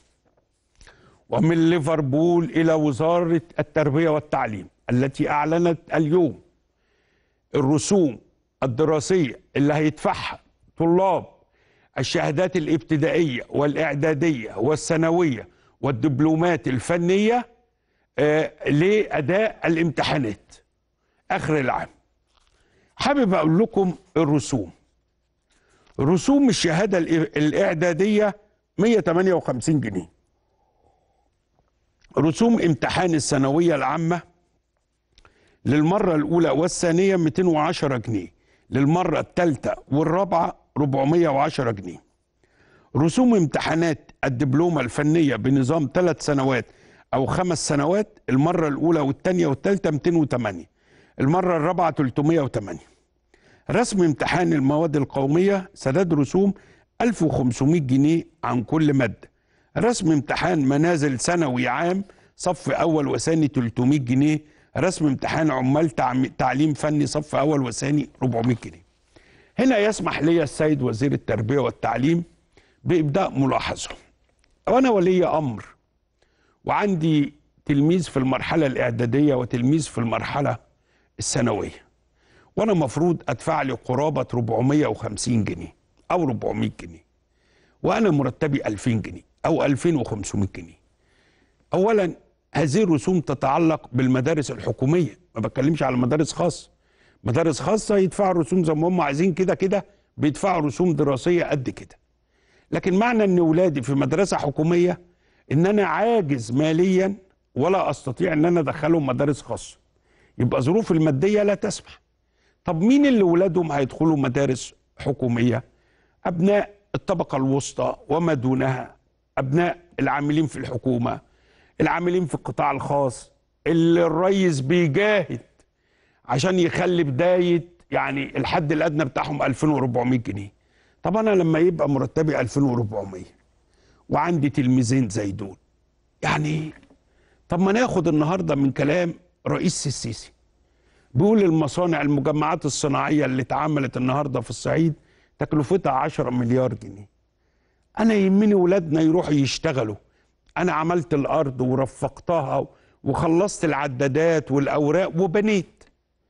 ومن ليفربول الى وزاره التربيه والتعليم التي اعلنت اليوم الرسوم الدراسيه اللي هيدفعها طلاب الشهادات الابتدائيه والاعداديه والثانويه والدبلومات الفنيه آه لاداء الامتحانات اخر العام حابب اقول لكم الرسوم رسوم الشهاده الإ- الاعداديه 158 جنيه رسوم امتحان الثانويه العامه للمره الاولى والثانيه 210 جنيه للمره الثالثه والرابعه 410 جنيه رسوم امتحانات الدبلومه الفنيه بنظام ثلاث سنوات او خمس سنوات المره الاولى والثانيه والثالثه 208 المره الرابعه 308 رسم امتحان المواد القوميه سداد رسوم 1500 جنيه عن كل ماده رسم امتحان منازل ثانوي عام صف اول وثاني 300 جنيه رسم امتحان عمال تعم- تعليم فني صف اول وثاني 400 جنيه هنا يسمح لي السيد وزير التربيه والتعليم بابداء ملاحظه وانا ولي امر وعندي تلميذ في المرحله الاعداديه وتلميذ في المرحله الثانويه وانا مفروض ادفع لي قرابه 450 جنيه او 400 جنيه وانا مرتبي 2000 جنيه او 2500 جنيه اولا هذه الرسوم تتعلق بالمدارس الحكوميه ما بتكلمش على مدارس خاصه مدارس خاصه يدفعوا رسوم زي ما هم عايزين كده كده بيدفعوا رسوم دراسيه قد كده لكن معنى ان ولادي في مدرسه حكوميه ان انا عاجز ماليا ولا استطيع ان انا ادخلهم مدارس خاصه يبقى ظروف الماديه لا تسمح طب مين اللي ولادهم هيدخلوا مدارس حكوميه ابناء الطبقه الوسطى وما دونها ابناء العاملين في الحكومه العاملين في القطاع الخاص اللي الريس بيجاهد عشان يخلي بدايه يعني الحد الادنى بتاعهم 2400 جنيه طب انا لما يبقى مرتبي 2400 وعندي تلميذين زي دول يعني طب ما ناخد النهارده من كلام رئيس السيسي بيقول المصانع المجمعات الصناعيه اللي اتعملت النهارده في الصعيد تكلفتها 10 مليار جنيه انا يهمني ولادنا يروحوا يشتغلوا انا عملت الارض ورفقتها وخلصت العدادات والاوراق وبنيت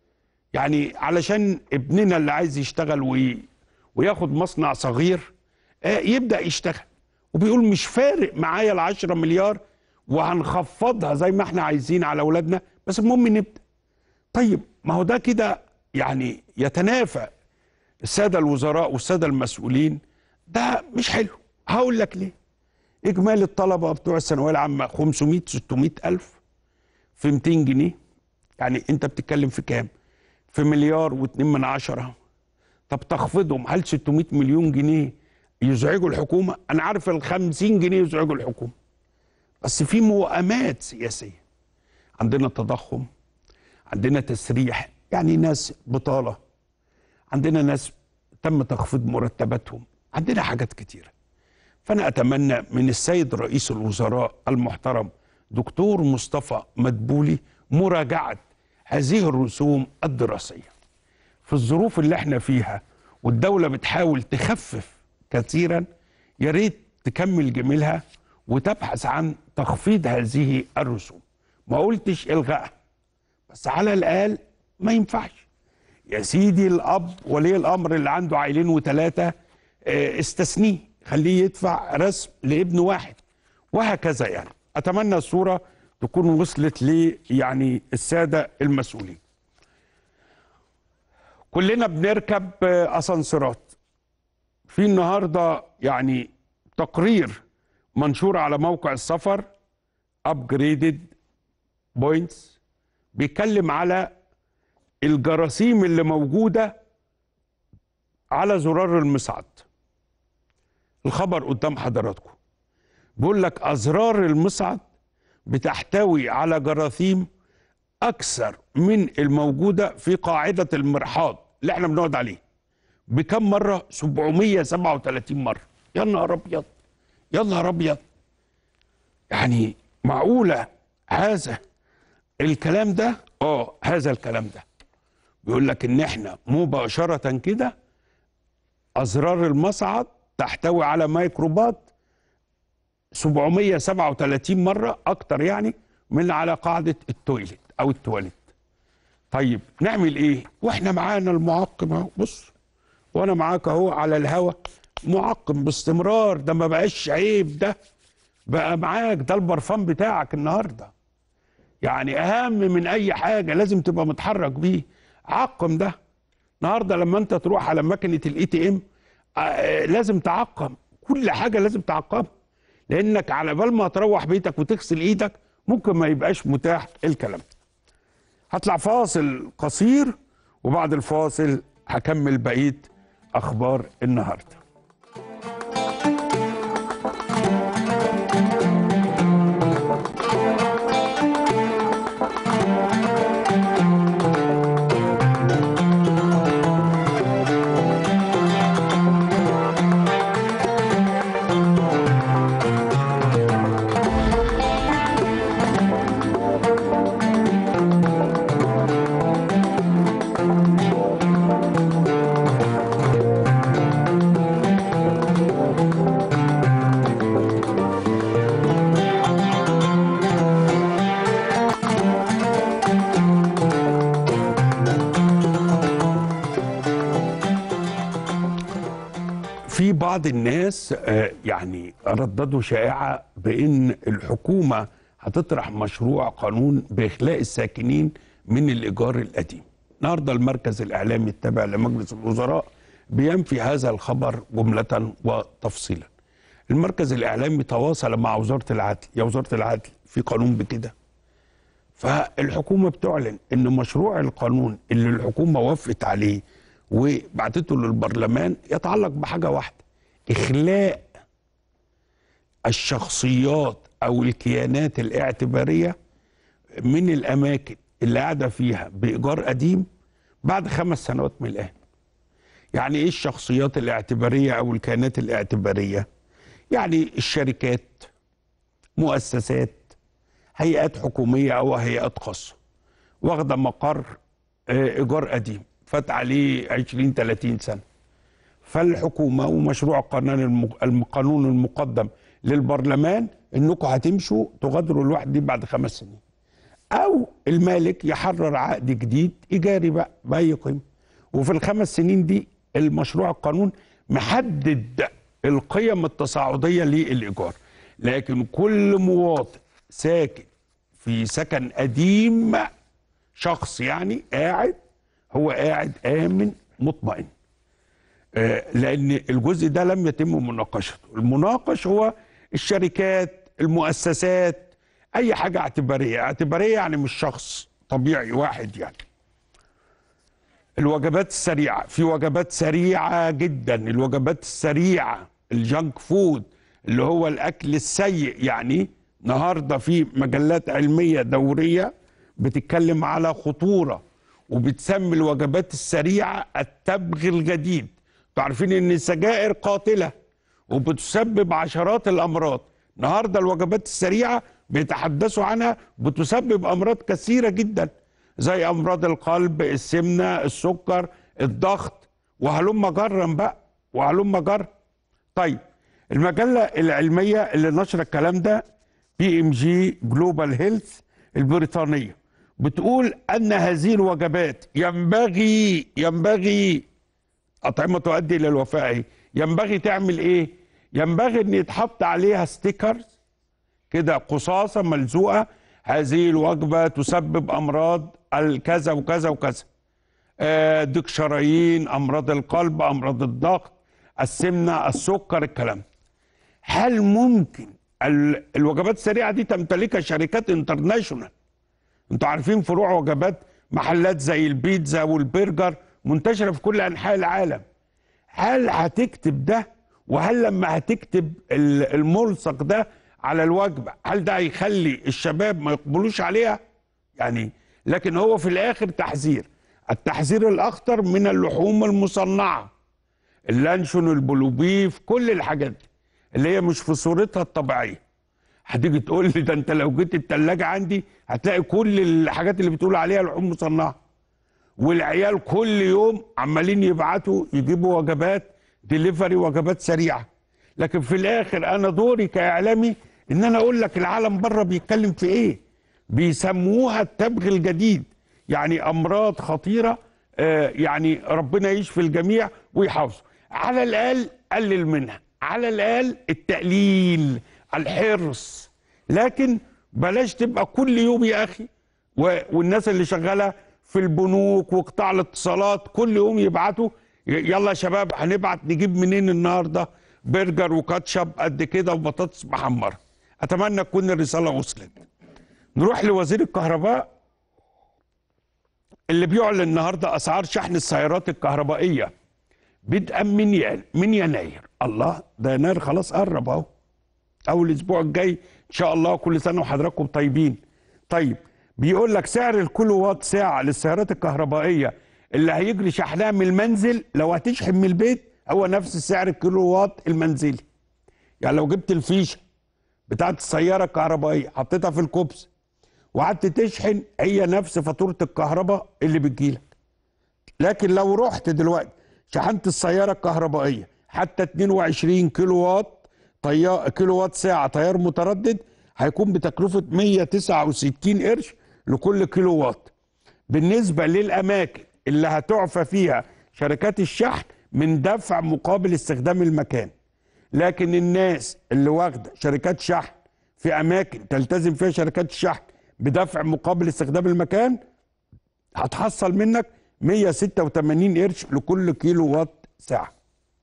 يعني علشان ابننا اللي عايز يشتغل وي وياخد مصنع صغير آه، يبدا يشتغل وبيقول مش فارق معايا ال 10 مليار وهنخفضها زي ما احنا عايزين على اولادنا بس المهم نبدا طيب ما هو ده كده يعني يتنافى الساده الوزراء والساده المسؤولين ده مش حلو هقول لك ليه اجمالي الطلبه بتوع الثانويه العامه 500 600 الف في 200 جنيه يعني انت بتتكلم في كام في مليار واتنين من عشرة طب تخفيضهم هل 600 مليون جنيه يزعجوا الحكومه انا عارف ال 50 جنيه يزعجوا الحكومه بس في موائمات سياسيه عندنا تضخم عندنا تسريح يعني ناس بطاله عندنا ناس تم تخفيض مرتباتهم عندنا حاجات كتيره فانا اتمنى من السيد رئيس الوزراء المحترم دكتور مصطفى مدبولي مراجعه هذه الرسوم الدراسيه في الظروف اللي احنا فيها والدوله بتحاول تخفف كثيرا يا ريت تكمل جميلها وتبحث عن تخفيض هذه الرسوم ما قلتش الغائها بس على الاقل ما ينفعش يا سيدي الاب ولي الامر اللي عنده عيلين وثلاثه استثنيه خليه يدفع رسم لابن واحد وهكذا يعني اتمنى الصوره تكون وصلت لي يعني الساده المسؤولين كلنا بنركب آه، اسانسيرات في النهارده يعني تقرير منشور على موقع السفر upgraded بوينتس بيتكلم على الجراثيم اللي موجوده على زرار المصعد الخبر قدام حضراتكم بيقول لك ازرار المصعد بتحتوي على جراثيم اكثر من الموجوده في قاعده المرحاض اللي احنا بنقعد عليه بكم مره 737 مره يا نهار ابيض يا نهار ابيض يعني معقوله هذا الكلام ده اه هذا الكلام ده بيقول لك ان احنا مباشره كده ازرار المصعد تحتوي على ميكروبات 737 مره اكتر يعني من على قاعده التويلت او التواليت طيب نعمل ايه واحنا معانا المعقم اهو بص وانا معاك اهو على الهوا معقم باستمرار ده ما بقاش عيب ده بقى معاك ده البرفان بتاعك النهارده يعني اهم من اي حاجه لازم تبقى متحرك بيه عقم ده النهارده لما انت تروح على ماكينه الاي تي ام لازم تعقم كل حاجه لازم تعقمها لانك على بال ما تروح بيتك وتغسل ايدك ممكن ما يبقاش متاح الكلام ده هطلع فاصل قصير وبعد الفاصل هكمل بقيه اخبار النهارده في بعض الناس آه، يعني رددوا شائعة بأن الحكومة هتطرح مشروع قانون بإخلاء الساكنين من الإيجار القديم النهاردة المركز الإعلامي التابع لمجلس الوزراء بينفي هذا الخبر جملة وتفصيلا المركز الإعلامي تواصل مع وزارة العدل يا وزارة العدل في قانون بكده فالحكومة بتعلن أن مشروع القانون اللي الحكومة وافقت عليه وبعتته للبرلمان يتعلق بحاجه واحده اخلاء الشخصيات او الكيانات الاعتباريه من الاماكن اللي قاعده فيها بايجار قديم بعد خمس سنوات من الان. يعني ايه الشخصيات الاعتباريه او الكيانات الاعتباريه؟ يعني الشركات مؤسسات هيئات حكوميه او هيئات خاصه واخده مقر آه، ايجار قديم فات عليه 20 30 سنه فالحكومه ومشروع قانون الم- القانون المقدم للبرلمان انكم هتمشوا تغادروا الوحده دي بعد خمس سنين او المالك يحرر عقد جديد ايجاري بقى باي قيمه وفي الخمس سنين دي المشروع القانون محدد القيم التصاعديه للايجار لكن كل مواطن ساكن في سكن قديم شخص يعني قاعد هو قاعد امن مطمئن آه، لان الجزء ده لم يتم مناقشته المناقش هو الشركات المؤسسات اي حاجه اعتباريه اعتباريه يعني مش شخص طبيعي واحد يعني الوجبات السريعه في وجبات سريعه جدا الوجبات السريعه الجانك فود اللي هو الاكل السيء يعني النهارده في مجلات علميه دوريه بتتكلم على خطوره وبتسمي الوجبات السريعه التبغ الجديد انتوا عارفين ان السجائر قاتله وبتسبب عشرات الامراض النهارده الوجبات السريعه بيتحدثوا عنها بتسبب امراض كثيره جدا زي امراض القلب السمنه السكر الضغط وهلم جرا بقى وهلم جرا طيب المجله العلميه اللي نشر الكلام ده بي ام جي جلوبال هيلث البريطانيه بتقول ان هذه الوجبات ينبغي ينبغي أطعمة تؤدي إلى الوفاة إيه؟ ينبغي تعمل إيه؟ ينبغي إن يتحط عليها ستيكرز كده قصاصة ملزوقة هذه الوجبة تسبب أمراض الكذا وكذا وكذا آه، ضيق شرايين أمراض القلب أمراض الضغط السمنة السكر الكلام هل ممكن ال- الوجبات السريعه دي تمتلكها شركات انترناشونال انتوا عارفين فروع وجبات محلات زي البيتزا والبرجر منتشره في كل انحاء العالم هل هتكتب ده وهل لما هتكتب ال- الملصق ده على الوجبه هل ده هيخلي الشباب ما يقبلوش عليها يعني لكن هو في الاخر تحذير التحذير الاخطر من اللحوم المصنعه اللانشون البلوبيف كل الحاجات دي اللي هي مش في صورتها الطبيعيه هتيجي تقول لي ده انت لو جيت التلاجة عندي هتلاقي كل الحاجات اللي بتقول عليها لحوم مصنعه والعيال كل يوم عمالين يبعتوا يجيبوا وجبات ديليفري وجبات سريعه لكن في الاخر انا دوري كاعلامي ان انا اقول لك العالم بره بيتكلم في ايه بيسموها التبغ الجديد يعني امراض خطيره آه يعني ربنا يشفي الجميع ويحافظه على الاقل قلل منها على الاقل التقليل الحرص لكن بلاش تبقى كل يوم يا اخي و- والناس اللي شغاله في البنوك وقطاع الاتصالات كل يوم يبعتوا ي- يلا يا شباب هنبعت نجيب منين النهارده برجر وكاتشب قد كده وبطاطس محمره اتمنى تكون الرساله وصلت نروح لوزير الكهرباء اللي بيعلن النهارده اسعار شحن السيارات الكهربائيه بدءا من ين- من يناير الله ده يناير خلاص قرب اهو اول الاسبوع الجاي ان شاء الله كل سنه وحضراتكم طيبين طيب بيقول لك سعر الكيلو وات ساعه للسيارات الكهربائيه اللي هيجري شحنها من المنزل لو هتشحن من البيت هو نفس سعر الكيلو وات المنزلي يعني لو جبت الفيشه بتاعت السياره الكهربائيه حطيتها في الكوبس وقعدت تشحن هي نفس فاتوره الكهرباء اللي بتجيلك لكن لو رحت دلوقتي شحنت السياره الكهربائيه حتى 22 كيلو وات طيار كيلو وات ساعه تيار متردد هيكون بتكلفه 169 قرش لكل كيلو وات بالنسبه للاماكن اللي هتعفى فيها شركات الشحن من دفع مقابل استخدام المكان لكن الناس اللي واخده شركات شحن في اماكن تلتزم فيها شركات الشحن بدفع مقابل استخدام المكان هتحصل منك 186 قرش لكل كيلو وات ساعه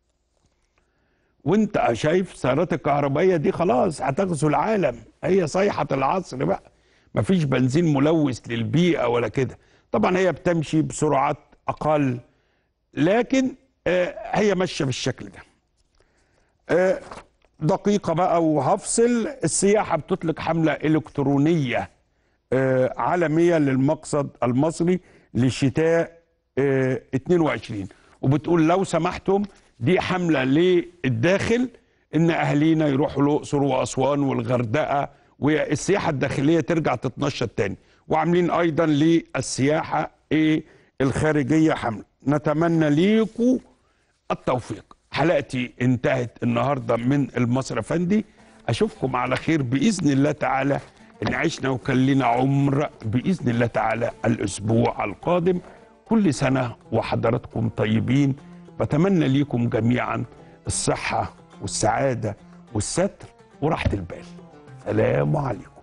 وانت شايف السيارات الكهربائيه دي خلاص هتغزو العالم هي صيحه العصر بقى مفيش بنزين ملوث للبيئه ولا كده طبعا هي بتمشي بسرعات اقل لكن آه، هي ماشيه بالشكل ده آه، دقيقه بقى وهفصل السياحه بتطلق حمله الكترونيه آه، عالميه للمقصد المصري للشتاء آه، 22 وبتقول لو سمحتم دي حمله للداخل ان اهالينا يروحوا الاقصر واسوان والغردقه والسياحه الداخليه ترجع تتنشط تاني وعاملين ايضا للسياحه ايه الخارجيه حمله نتمنى ليكم التوفيق حلقتي انتهت النهارده من المصري افندي اشوفكم على خير باذن الله تعالى ان عشنا وكان لنا عمر باذن الله تعالى الاسبوع القادم كل سنه وحضراتكم طيبين بتمنى ليكم جميعا الصحه والسعاده والستر وراحه البال سلام عليكم